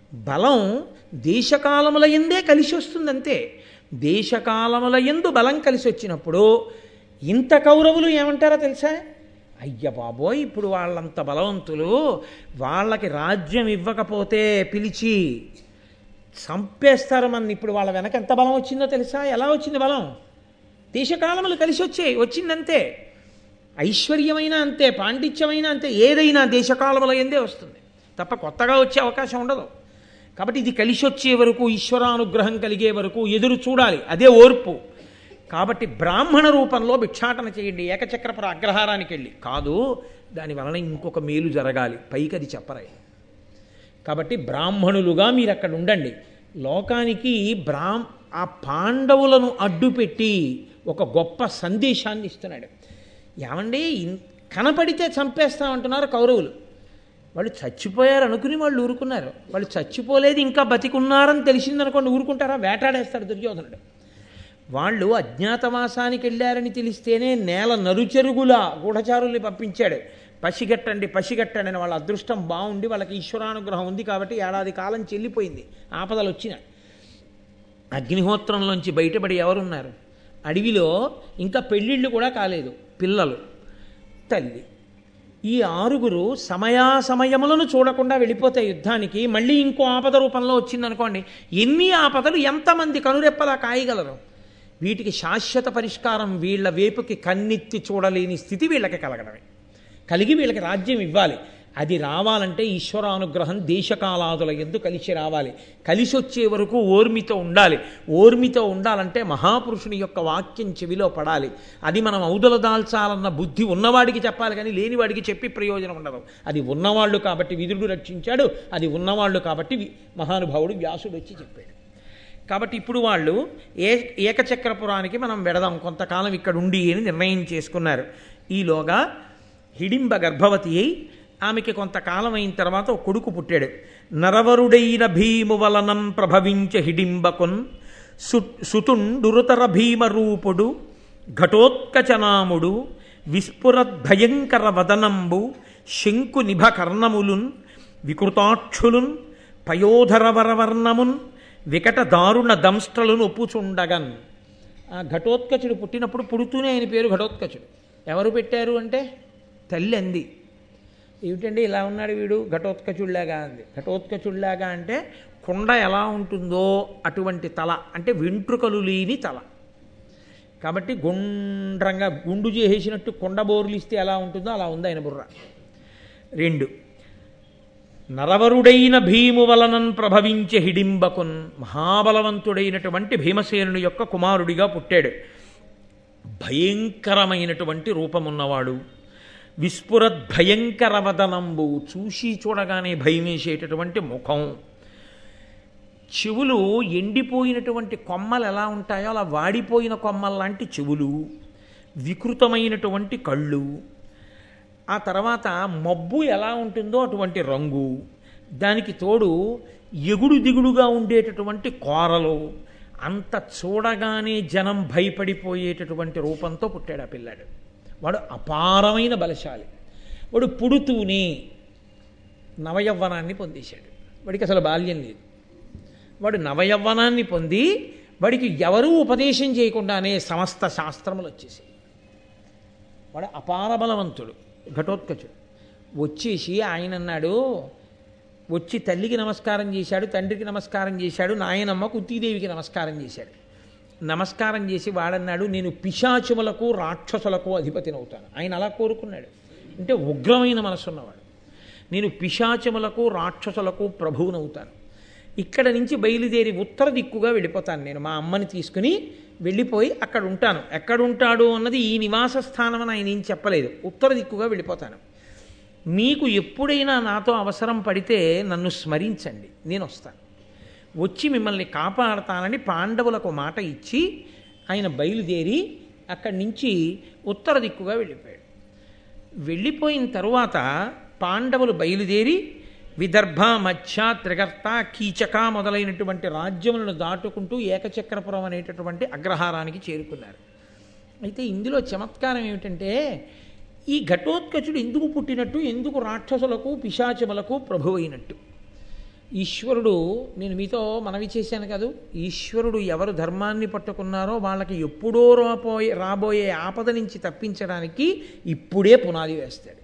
బలం దేశకాలముల ఎందే కలిసి వస్తుంది అంతే దేశకాలముల ఎందు బలం కలిసి వచ్చినప్పుడు ఇంత కౌరవులు ఏమంటారో తెలుసా అయ్య బాబోయ్ ఇప్పుడు వాళ్ళంత బలవంతులు వాళ్ళకి రాజ్యం ఇవ్వకపోతే పిలిచి చంపేస్తారు మన ఇప్పుడు వాళ్ళ వెనక ఎంత బలం వచ్చిందో తెలుసా ఎలా వచ్చింది బలం దేశకాలములు కలిసి వచ్చాయి వచ్చిందంతే ఐశ్వర్యమైన అంతే పాండిత్యమైన అంతే ఏదైనా దేశకాలముల ఎందే వస్తుంది తప్ప కొత్తగా వచ్చే అవకాశం ఉండదు కాబట్టి ఇది కలిసి వచ్చే వరకు ఈశ్వరానుగ్రహం కలిగే వరకు ఎదురు చూడాలి అదే ఓర్పు కాబట్టి బ్రాహ్మణ రూపంలో భిక్షాటన చేయండి ఏకచక్రపుర అగ్రహారానికి వెళ్ళి కాదు దాని వలన ఇంకొక మేలు జరగాలి పైకి అది చెప్పరాయి కాబట్టి బ్రాహ్మణులుగా మీరు అక్కడ ఉండండి లోకానికి బ్రాహ్ ఆ పాండవులను అడ్డుపెట్టి ఒక గొప్ప సందేశాన్ని ఇస్తున్నాడు ఏమండి ఇన్- కనపడితే చంపేస్తామంటున్నారు కౌరవులు వాళ్ళు చచ్చిపోయారు అనుకుని వాళ్ళు ఊరుకున్నారు వాళ్ళు చచ్చిపోలేదు ఇంకా బతికున్నారని తెలిసిందనుకోండి ఊరుకుంటారా వేటాడేస్తాడు దుర్యోధనుడు వాళ్ళు అజ్ఞాతవాసానికి వెళ్ళారని తెలిస్తేనే నేల నరుచెరుగుల గూఢచారుల్ని పంపించాడు పసిగట్టండి పసిగట్టండి అని వాళ్ళ అదృష్టం బాగుండి వాళ్ళకి ఈశ్వరానుగ్రహం ఉంది కాబట్టి ఏడాది కాలం చెల్లిపోయింది ఆపదలు వచ్చిన అగ్నిహోత్రంలోంచి బయటపడి ఎవరున్నారు అడవిలో ఇంకా పెళ్ళిళ్ళు కూడా కాలేదు పిల్లలు తల్లి ఈ ఆరుగురు సమయాసమయములను చూడకుండా వెళ్ళిపోతాయి యుద్ధానికి మళ్ళీ ఇంకో ఆపద రూపంలో వచ్చిందనుకోండి ఎన్ని ఆపదలు ఎంతమంది కనురెప్పలా కాయగలరు వీటికి శాశ్వత పరిష్కారం వీళ్ళ వేపుకి కన్నెత్తి చూడలేని స్థితి వీళ్ళకి కలగడమే కలిగి వీళ్ళకి రాజ్యం ఇవ్వాలి అది రావాలంటే ఈశ్వరానుగ్రహం దేశకాలాదుల ఎందు కలిసి రావాలి కలిసి వచ్చే వరకు ఓర్మితో ఉండాలి ఓర్మితో ఉండాలంటే మహాపురుషుని యొక్క వాక్యం చెవిలో పడాలి అది మనం ఔదల దాల్చాలన్న బుద్ధి ఉన్నవాడికి చెప్పాలి కానీ లేనివాడికి చెప్పి ప్రయోజనం ఉండదు అది ఉన్నవాళ్ళు కాబట్టి విదురుడు రక్షించాడు అది ఉన్నవాళ్ళు కాబట్టి వి- మహానుభావుడు వ్యాసుడు వచ్చి చెప్పాడు కాబట్టి ఇప్పుడు వాళ్ళు ఏ ఏకచక్రపురానికి మనం వెడదాం కొంతకాలం ఇక్కడ ఉండి అని నిర్ణయం చేసుకున్నారు ఈలోగా హిడింబ గర్భవతి అయి ఆమెకి కొంతకాలం అయిన తర్వాత ఒక కొడుకు పుట్టాడు నరవరుడైన భీము వలనం ప్రభవించ హిడింబకున్ సు సుతుండురుతర భీమరూపుడు ఘటోత్కచనాముడు విస్ఫురద్భయంకర వదనంబు శంకు నిభ కర్ణములున్ వికృతాక్షులున్ పయోధరవరవర్ణమున్ వికట దారుణ దంష్ట్రలను ఒప్పుచుండగన్ ఆ ఘటోత్కచుడు పుట్టినప్పుడు పుడుతూనే ఆయన పేరు ఘటోత్కచుడు ఎవరు పెట్టారు అంటే తల్లి అంది ఏమిటండి ఇలా ఉన్నాడు వీడు ఘటోత్కచుడిలాగా అంది ఘటోత్కచుడిలాగా అంటే కుండ ఎలా ఉంటుందో అటువంటి తల అంటే వెంట్రుకలు లేని తల కాబట్టి గుండ్రంగా గుండు చేసేసినట్టు కొండ బోర్లిస్తే ఎలా ఉంటుందో అలా ఉంది ఆయన బుర్ర రెండు నరవరుడైన భీము వలనన్ ప్రభవించే హిడింబకున్ మహాబలవంతుడైనటువంటి భీమసేనుని యొక్క కుమారుడిగా పుట్టాడు భయంకరమైనటువంటి రూపమున్నవాడు విస్ఫురద్భయంకర వదనంబు చూసి చూడగానే భయమేసేటటువంటి ముఖం చెవులు ఎండిపోయినటువంటి కొమ్మలు ఎలా ఉంటాయో అలా వాడిపోయిన కొమ్మల లాంటి చెవులు వికృతమైనటువంటి కళ్ళు ఆ తర్వాత మబ్బు ఎలా ఉంటుందో అటువంటి రంగు దానికి తోడు ఎగుడు దిగుడుగా ఉండేటటువంటి కోరలు అంత చూడగానే జనం భయపడిపోయేటటువంటి రూపంతో పుట్టాడు ఆ పిల్లాడు వాడు అపారమైన బలశాలి వాడు పుడుతూనే నవయవ్వనాన్ని పొందేశాడు వాడికి అసలు బాల్యం లేదు వాడు నవయవ్వనాన్ని పొంది వాడికి ఎవరూ ఉపదేశం చేయకుండానే సమస్త శాస్త్రములు వచ్చేసాయి వాడు అపార బలవంతుడు ఘటోత్కచుడు వచ్చేసి ఆయన అన్నాడు వచ్చి తల్లికి నమస్కారం చేశాడు తండ్రికి నమస్కారం చేశాడు నాయనమ్మ కుంతీదేవికి నమస్కారం చేశాడు నమస్కారం చేసి వాడన్నాడు నేను పిశాచములకు రాక్షసులకు అధిపతినవుతాను ఆయన అలా కోరుకున్నాడు అంటే ఉగ్రమైన మనసున్నవాడు నేను పిశాచములకు రాక్షసులకు ప్రభువునవుతాను ఇక్కడ నుంచి బయలుదేరి ఉత్తర దిక్కుగా వెళ్ళిపోతాను నేను మా అమ్మని తీసుకుని వెళ్ళిపోయి అక్కడ ఉంటాను ఎక్కడ ఉంటాడు అన్నది ఈ నివాస స్థానం అని ఆయన ఏం చెప్పలేదు ఉత్తర దిక్కుగా వెళ్ళిపోతాను మీకు ఎప్పుడైనా నాతో అవసరం పడితే నన్ను స్మరించండి నేను వస్తాను వచ్చి మిమ్మల్ని కాపాడతానని పాండవులకు మాట ఇచ్చి ఆయన బయలుదేరి అక్కడి నుంచి ఉత్తర దిక్కుగా వెళ్ళిపోయాడు వెళ్ళిపోయిన తరువాత పాండవులు బయలుదేరి విదర్భ మధ్య త్రిగర్త కీచక మొదలైనటువంటి రాజ్యములను దాటుకుంటూ ఏకచక్రపురం అనేటటువంటి అగ్రహారానికి చేరుకున్నారు అయితే ఇందులో చమత్కారం ఏమిటంటే ఈ ఘటోత్కచుడు ఎందుకు పుట్టినట్టు ఎందుకు రాక్షసులకు పిశాచములకు ప్రభు అయినట్టు ఈశ్వరుడు నేను మీతో మనవి చేశాను కాదు ఈశ్వరుడు ఎవరు ధర్మాన్ని పట్టుకున్నారో వాళ్ళకి ఎప్పుడో రాబోయే రాబోయే ఆపద నుంచి తప్పించడానికి ఇప్పుడే పునాది వేస్తాడు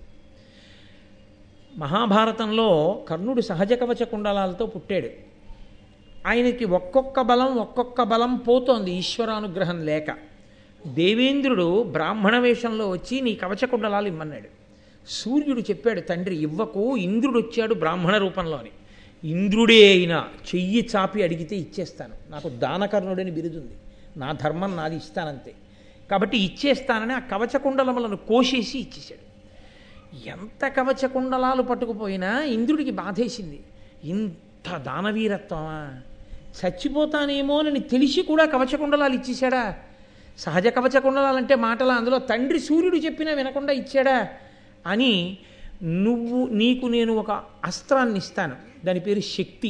మహాభారతంలో కర్ణుడు సహజ కవచ కుండలాలతో పుట్టాడు ఆయనకి ఒక్కొక్క బలం ఒక్కొక్క బలం పోతోంది ఈశ్వరానుగ్రహం లేక దేవేంద్రుడు బ్రాహ్మణ వేషంలో వచ్చి నీ కవచ కుండలాలు ఇమ్మన్నాడు సూర్యుడు చెప్పాడు తండ్రి ఇవ్వకు ఇంద్రుడు వచ్చాడు బ్రాహ్మణ రూపంలోని ఇంద్రుడే అయినా చెయ్యి చాపి అడిగితే ఇచ్చేస్తాను నాకు దానకర్ణుడని బిరుదుంది నా ధర్మం నాది ఇస్తానంతే కాబట్టి ఇచ్చేస్తానని ఆ కవచ కుండలములను కోసేసి ఇచ్చేశాడు ఎంత కవచ కుండలాలు పట్టుకుపోయినా ఇంద్రుడికి బాధేసింది ఇంత దానవీరత్వమా చచ్చిపోతానేమోనని తెలిసి కూడా కవచ కుండలాలు ఇచ్చేశాడా సహజ కవచ కుండలాలంటే మాటల అందులో తండ్రి సూర్యుడు చెప్పినా వినకుండా ఇచ్చాడా అని నువ్వు నీకు నేను ఒక అస్త్రాన్ని ఇస్తాను దాని పేరు శక్తి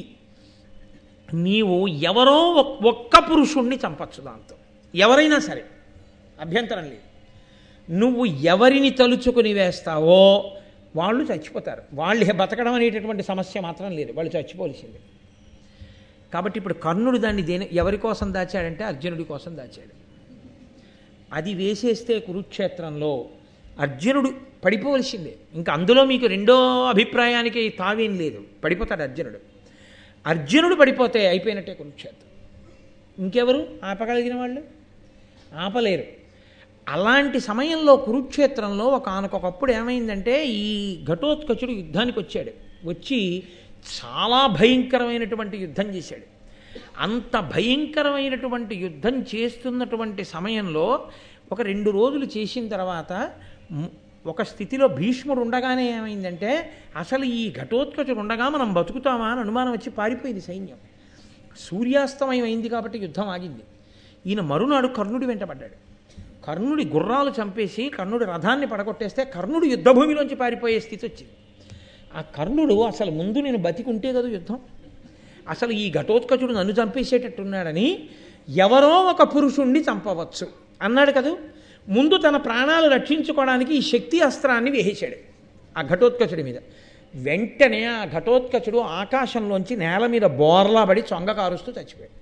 నీవు ఎవరో ఒక్- ఒక్క పురుషుణ్ణి చంపచ్చు దాంతో ఎవరైనా సరే అభ్యంతరం లేదు నువ్వు ఎవరిని తలుచుకుని వేస్తావో వాళ్ళు చచ్చిపోతారు వాళ్ళు బతకడం అనేటటువంటి సమస్య మాత్రం లేదు వాళ్ళు చచ్చిపోవలసిందే కాబట్టి ఇప్పుడు కర్ణుడు దాన్ని దేని ఎవరి కోసం దాచాడంటే అర్జునుడి కోసం దాచాడు అది వేసేస్తే కురుక్షేత్రంలో అర్జునుడు పడిపోవలసిందే ఇంకా అందులో మీకు రెండో అభిప్రాయానికి తావేం లేదు పడిపోతాడు అర్జునుడు అర్జునుడు పడిపోతే అయిపోయినట్టే కురుక్షేత్రం ఇంకెవరు ఆపగలిగిన వాళ్ళు ఆపలేరు అలాంటి సమయంలో కురుక్షేత్రంలో ఒక ఆనకొకప్పుడు ఏమైందంటే ఈ ఘటోత్కచుడు యుద్ధానికి వచ్చాడు వచ్చి చాలా భయంకరమైనటువంటి యుద్ధం చేశాడు అంత భయంకరమైనటువంటి యుద్ధం చేస్తున్నటువంటి సమయంలో ఒక రెండు రోజులు చేసిన తర్వాత మ్- ఒక స్థితిలో భీష్ముడు ఉండగానే ఏమైందంటే అసలు ఈ ఘటోత్కచుడు ఉండగా మనం బతుకుతామా అని అనుమానం వచ్చి పారిపోయింది సైన్యం సూర్యాస్తమయం అయింది కాబట్టి యుద్ధం ఆగింది ఈయన మరునాడు కర్ణుడి వెంటబడ్డాడు కర్ణుడి గుర్రాలు చంపేసి కర్ణుడి రథాన్ని పడగొట్టేస్తే కర్ణుడు యుద్ధభూమిలోంచి పారిపోయే స్థితి వచ్చింది ఆ కర్ణుడు అసలు ముందు నేను బతికుంటే కదా యుద్ధం అసలు ఈ ఘటోత్కచుడు నన్ను చంపేసేటట్టున్నాడని ఎవరో ఒక పురుషుణ్ణి చంపవచ్చు అన్నాడు కదూ ముందు తన ప్రాణాలు రక్షించుకోవడానికి ఈ శక్తి అస్త్రాన్ని వేసేశాడు ఆ ఘటోత్కచుడి మీద వెంటనే ఆ ఘటోత్కచుడు ఆకాశంలోంచి నేల మీద బోర్లా పడి చొంగ కారుస్తూ చచ్చిపోయాడు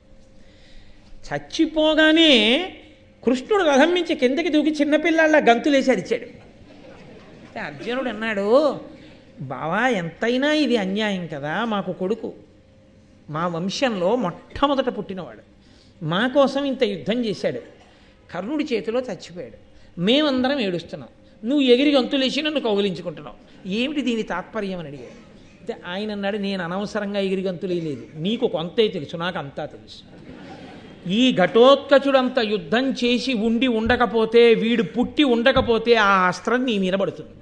చచ్చిపోగానే కృష్ణుడు రథం నుంచి కిందకి దూకి చిన్నపిల్లాళ్ళ గంతులేసి అరిచాడు అయితే అర్జునుడు అన్నాడు బావా ఎంతైనా ఇది అన్యాయం కదా మాకు కొడుకు మా వంశంలో మొట్టమొదట పుట్టినవాడు మా కోసం ఇంత యుద్ధం చేశాడు కర్ణుడి చేతిలో చచ్చిపోయాడు మేమందరం ఏడుస్తున్నాం నువ్వు ఎగిరి గంతులేసి నన్ను కౌగిలించుకుంటున్నావు ఏమిటి దీని తాత్పర్యం అని అడిగాడు అయితే ఆయన అన్నాడు నేను అనవసరంగా ఎగిరి గంతులేదు నీకు కొంతే తెలుసు నాకు అంతా తెలుసు ఈ ఘటోత్కచుడంత యుద్ధం చేసి ఉండి ఉండకపోతే వీడు పుట్టి ఉండకపోతే ఆ అస్త్రం నీ మీద పడుతుంది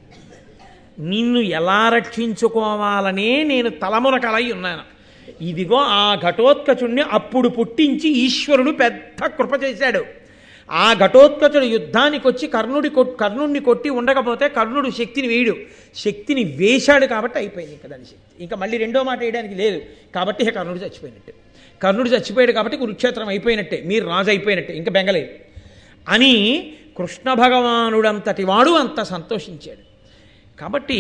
నిన్ను ఎలా రక్షించుకోవాలనే నేను తలమునకలై ఉన్నాను ఇదిగో ఆ ఘటోత్కచుడిని అప్పుడు పుట్టించి ఈశ్వరుడు పెద్ద కృప చేశాడు ఆ ఘటోత్కచుడు యుద్ధానికి వచ్చి కర్ణుడి కొట్ కర్ణుడిని కొట్టి ఉండకపోతే కర్ణుడు శక్తిని వేయడు శక్తిని వేశాడు కాబట్టి అయిపోయింది ఇంకా దాని శక్తి ఇంకా మళ్ళీ రెండో మాట వేయడానికి లేదు కాబట్టి ఇక కర్ణుడు చచ్చిపోయినట్టే కర్ణుడు చచ్చిపోయాడు కాబట్టి కురుక్షేత్రం అయిపోయినట్టే మీరు రాజు అయిపోయినట్టే ఇంకా బెంగలేదు అని కృష్ణ భగవానుడంతటి వాడు అంత సంతోషించాడు కాబట్టి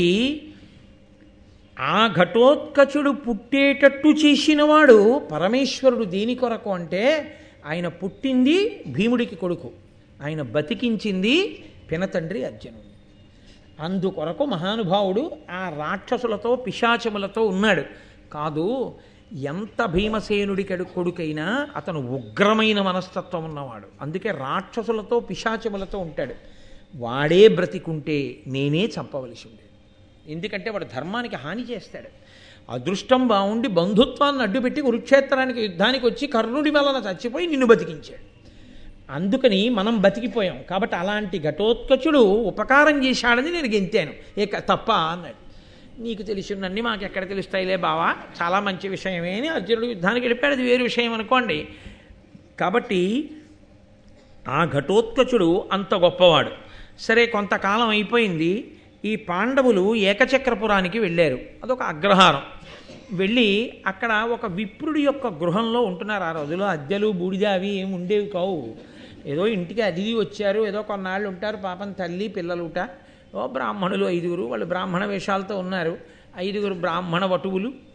ఆ ఘటోత్కచుడు పుట్టేటట్టు చేసినవాడు పరమేశ్వరుడు దేని కొరకు అంటే ఆయన పుట్టింది భీముడికి కొడుకు ఆయన బతికించింది పినతండ్రి అర్జునుడు అందుకొరకు మహానుభావుడు ఆ రాక్షసులతో పిశాచములతో ఉన్నాడు కాదు ఎంత భీమసేనుడి కడు కొడుకైనా అతను ఉగ్రమైన మనస్తత్వం ఉన్నవాడు అందుకే రాక్షసులతో పిశాచములతో ఉంటాడు వాడే బ్రతికుంటే నేనే చంపవలసి ఉండేది ఎందుకంటే వాడు ధర్మానికి హాని చేస్తాడు అదృష్టం బాగుండి బంధుత్వాన్ని అడ్డుపెట్టి కురుక్షేత్రానికి యుద్ధానికి వచ్చి కర్ణుడి వలన చచ్చిపోయి నిన్ను బతికించాడు అందుకని మనం బతికిపోయాం కాబట్టి అలాంటి ఘటోత్కచుడు ఉపకారం చేశాడని నేను గెంతాను ఏక తప్ప అన్నాడు నీకు తెలిసినన్ని మాకు ఎక్కడ తెలుస్తాయిలే బావా చాలా మంచి విషయమే అని అర్జునుడు యుద్ధానికి వెళ్ళిపోయాడు అది వేరు విషయం అనుకోండి కాబట్టి ఆ ఘటోత్కచుడు అంత గొప్పవాడు సరే కొంతకాలం అయిపోయింది ఈ పాండవులు ఏకచక్రపురానికి వెళ్ళారు అదొక అగ్రహారం వెళ్ళి అక్కడ ఒక విప్రుడి యొక్క గృహంలో ఉంటున్నారు ఆ రోజులో అద్దెలు బూడిద అవి ఏమి ఉండేవి కావు ఏదో ఇంటికి అతిథి వచ్చారు ఏదో కొన్నాళ్ళు ఉంటారు పాపం తల్లి పిల్లలుట ఓ బ్రాహ్మణులు ఐదుగురు వాళ్ళు బ్రాహ్మణ వేషాలతో ఉన్నారు ఐదుగురు బ్రాహ్మణ వటువులు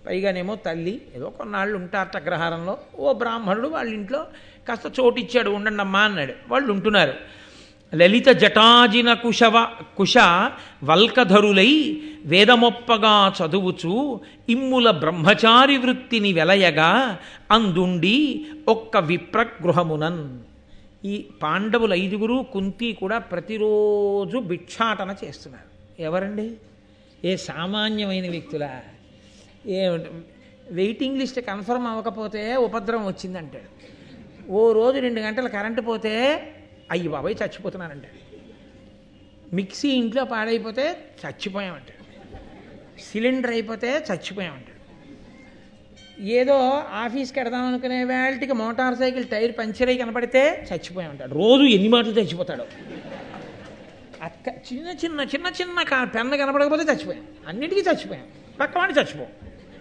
పైగానేమో తల్లి ఏదో కొన్నాళ్ళు ఉంటారట అగ్రహారంలో ఓ బ్రాహ్మణుడు వాళ్ళ ఇంట్లో కాస్త చోటు ఇచ్చాడు ఉండండి అమ్మా అన్నాడు వాళ్ళు ఉంటున్నారు లలిత జటాజిన కుశవ కుశ వల్కధరులై వేదమొప్పగా చదువుచు ఇమ్ముల బ్రహ్మచారి వృత్తిని వెలయగా అందుండి ఒక్క విప్రగృహమునన్ ఈ పాండవులు ఐదుగురు కుంతి కూడా ప్రతిరోజు భిక్షాటన చేస్తున్నారు ఎవరండి ఏ సామాన్యమైన వ్యక్తులా ఏ వెయిటింగ్ లిస్ట్ కన్ఫర్మ్ అవ్వకపోతే ఉపద్రవం వచ్చిందంటాడు ఓ రోజు రెండు గంటలు కరెంటు పోతే అయ్యి బాబాయ్ చచ్చిపోతున్నానంటాడు మిక్సీ ఇంట్లో పాడైపోతే చచ్చిపోయామంటాడు సిలిండర్ అయిపోతే చచ్చిపోయామంటాడు ఏదో ఆఫీస్కి వెడదాం అనుకునే వేళటికి మోటార్ సైకిల్ టైర్ పంచర్ అయి కనపడితే చచ్చిపోయామంటాడు రోజు ఎన్ని మాటలు చచ్చిపోతాడు అక్క చిన్న చిన్న చిన్న చిన్న కా- పెన్ను కనపడకపోతే చచ్చిపోయాం అన్నిటికీ చచ్చిపోయాం పక్కవాడిని చచ్చిపోయాం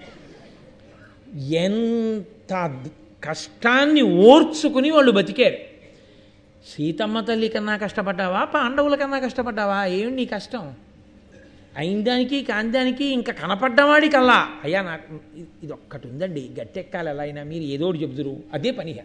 ఎంత అద్- కష్టాన్ని ఓర్చుకుని వాళ్ళు బతికారు సీతమ్మ తల్లి కన్నా కష్టపడ్డావా పాండవుల కన్నా కష్టపడ్డావా ఏమి నీ కష్టం అయిన దానికి కాని దానికి ఇంకా కనపడ్డవాడి కల్లా అయ్యా నాకు ఇ- ఇది ఒక్కటి ఉందండి గట్టెక్కాలి ఎలా అయినా మీరు ఏదో ఒకటి చెబుతురు అదే పనిగా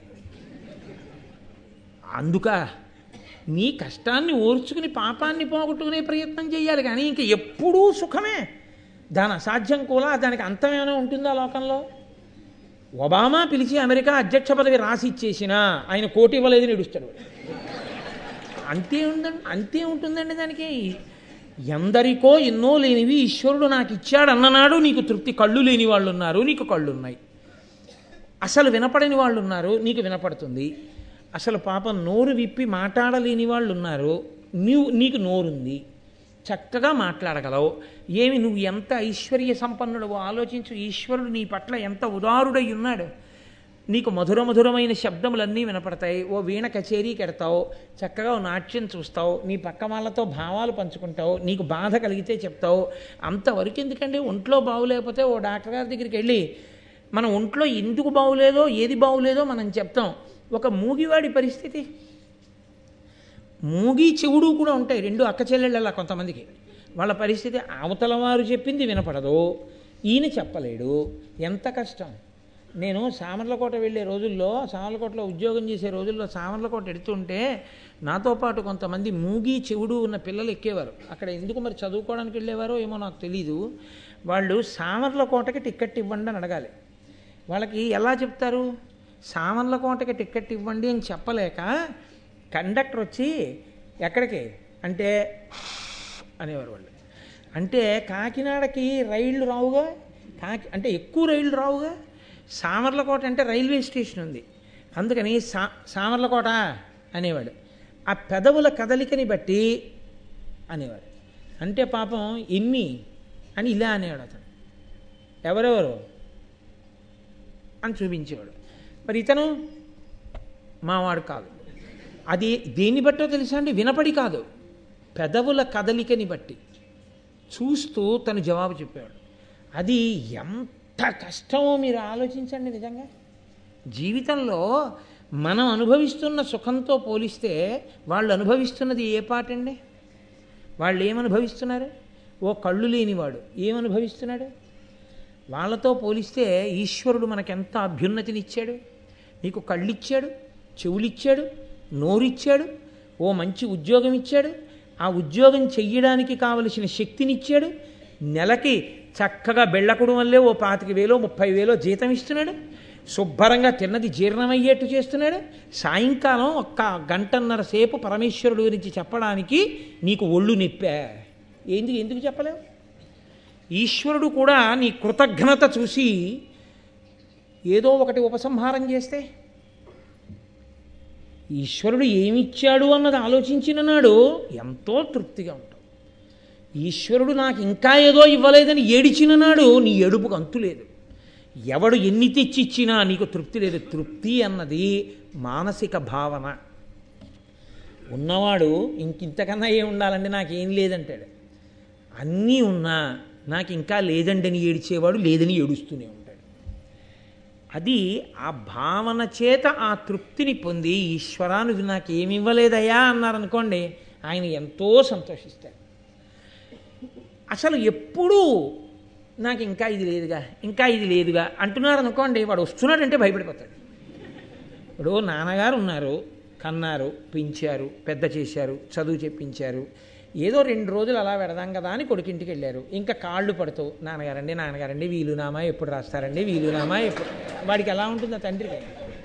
అందుక నీ కష్టాన్ని ఓర్చుకుని పాపాన్ని పోగొట్టుకునే ప్రయత్నం చేయాలి కానీ ఇంక ఎప్పుడూ సుఖమే దాని అసాధ్యం కూడా దానికి అంతమేమైనా ఉంటుందా లోకంలో ఒబామా పిలిచి అమెరికా అధ్యక్ష పదవి రాసి ఇచ్చేసినా ఆయన కోటి ఇవ్వలేదని ఏడుస్తాడు వాడు. అంతే ఉందండి అంతే ఉంటుందండి దానికి ఎందరికో ఎన్నో లేనివి ఈశ్వరుడు నాకు ఇచ్చాడు అన్ననాడు నీకు తృప్తి కళ్ళు లేని వాళ్ళు ఉన్నారు నీకు కళ్ళు ఉన్నాయి అసలు వినపడని వాళ్ళు ఉన్నారు నీకు వినపడుతుంది అసలు పాపం నోరు విప్పి మాట్లాడలేని వాళ్ళు ఉన్నారు నీవు నీకు నోరుంది చక్కగా మాట్లాడగలవు ఏమి నువ్వు ఎంత ఐశ్వర్య సంపన్నుడవో ఆలోచించు ఈశ్వరుడు నీ పట్ల ఎంత ఉదారుడై ఉన్నాడు నీకు మధుర మధురమైన శబ్దములన్నీ వినపడతాయి ఓ వీణ కచేరీకి ఎడతావు చక్కగా ఓ నాట్యం చూస్తావు నీ పక్క వాళ్ళతో భావాలు పంచుకుంటావు నీకు బాధ కలిగితే చెప్తావు అంతవరకు ఎందుకండి ఒంట్లో బాగులేకపోతే ఓ డాక్టర్ గారి దగ్గరికి వెళ్ళి మన ఒంట్లో ఎందుకు బాగులేదో ఏది బాగులేదో మనం చెప్తాం ఒక మూగివాడి పరిస్థితి మూగి చెవుడు కూడా ఉంటాయి రెండు అక్క చెల్లెళ్ళలా కొంతమందికి వాళ్ళ పరిస్థితి అవతల వారు చెప్పింది వినపడదు ఈయన చెప్పలేడు ఎంత కష్టం నేను సామర్లకోట వెళ్ళే రోజుల్లో సామర్లకోటలో ఉద్యోగం చేసే రోజుల్లో సామర్లకోట ఎడుతుంటే నాతో పాటు కొంతమంది మూగి చెవుడు ఉన్న పిల్లలు ఎక్కేవారు అక్కడ ఎందుకు మరి చదువుకోవడానికి వెళ్ళేవారో ఏమో నాకు తెలీదు వాళ్ళు సామర్లకోటకి టికెట్ ఇవ్వండి అని అడగాలి వాళ్ళకి ఎలా చెప్తారు సామర్లకోటకి టికెట్ ఇవ్వండి అని చెప్పలేక కండక్టర్ వచ్చి ఎక్కడికి అంటే అనేవారు వాళ్ళు అంటే కాకినాడకి రైళ్ళు రావుగా కాకి అంటే ఎక్కువ రైళ్ళు రావుగా సామర్లకోట అంటే రైల్వే స్టేషన్ ఉంది అందుకని సా సామర్లకోట అనేవాడు ఆ పెదవుల కదలికని బట్టి అనేవాడు అంటే పాపం ఎన్ని అని ఇలా అనేవాడు అతను ఎవరెవరు అని చూపించేవాడు మరి ఇతను మావాడు కాదు అది దేన్ని బట్టో తెలుసా అండి వినపడి కాదు పెదవుల కదలికని బట్టి చూస్తూ తను జవాబు చెప్పాడు అది ఎంత కష్టమో మీరు ఆలోచించండి నిజంగా జీవితంలో మనం అనుభవిస్తున్న సుఖంతో పోలిస్తే వాళ్ళు అనుభవిస్తున్నది ఏ పాటండి వాళ్ళు ఏమనుభవిస్తున్నారు ఓ కళ్ళు లేనివాడు ఏమనుభవిస్తున్నాడు వాళ్ళతో పోలిస్తే ఈశ్వరుడు మనకెంత అభ్యున్నతినిచ్చాడు నీకు కళ్ళిచ్చాడు చెవులిచ్చాడు నోరిచ్చాడు ఓ మంచి ఉద్యోగం ఇచ్చాడు ఆ ఉద్యోగం చెయ్యడానికి కావలసిన శక్తినిచ్చాడు నెలకి చక్కగా బెళ్ళకుడు వల్లే ఓ పాతిక వేలో ముప్పై వేలో జీతం ఇస్తున్నాడు శుభ్రంగా తిన్నది జీర్ణమయ్యేట్టు చేస్తున్నాడు సాయంకాలం ఒక్క గంటన్నర సేపు పరమేశ్వరుడు గురించి చెప్పడానికి నీకు ఒళ్ళు నిప్పా ఎందుకు ఎందుకు చెప్పలేవు ఈశ్వరుడు కూడా నీ కృతజ్ఞత చూసి ఏదో ఒకటి ఉపసంహారం చేస్తే ఈశ్వరుడు ఏమిచ్చాడు అన్నది ఆలోచించిన నాడు ఎంతో తృప్తిగా ఉంటావు ఈశ్వరుడు నాకు ఇంకా ఏదో ఇవ్వలేదని ఏడిచిన నాడు నీ ఏడుపుకు అంతు లేదు ఎవడు ఎన్ని తెచ్చిచ్చినా నీకు తృప్తి లేదు తృప్తి అన్నది మానసిక భావన ఉన్నవాడు ఇంకింతకన్నా ఏం ఉండాలంటే నాకేం లేదంటాడు అన్నీ ఉన్నా నాకు ఇంకా లేదండని ఏడిచేవాడు లేదని ఏడుస్తూనే ఉంటాడు అది ఆ భావన చేత ఆ తృప్తిని పొంది ఈశ్వరా నువ్వు నాకు ఏమి ఇవ్వలేదయ్యా అన్నారనుకోండి ఆయన ఎంతో సంతోషిస్తాడు అసలు ఎప్పుడూ నాకు ఇంకా ఇది లేదుగా ఇంకా ఇది లేదుగా అంటున్నారు అనుకోండి వాడు వస్తున్నాడంటే భయపడిపోతాడు ఇప్పుడు నాన్నగారు ఉన్నారు కన్నారు పెంచారు పెద్ద చేశారు చదువు చెప్పించారు ఏదో రెండు రోజులు అలా పెడదాం కదా అని కొడుకింటికి వెళ్ళారు ఇంకా కాళ్ళు పడుతూ నాన్నగారండి నాన్నగారండి వీలునామా ఎప్పుడు రాస్తారండి వీలునామా ఎప్పుడు వాడికి ఎలా ఉంటుంది ఆ తండ్రికి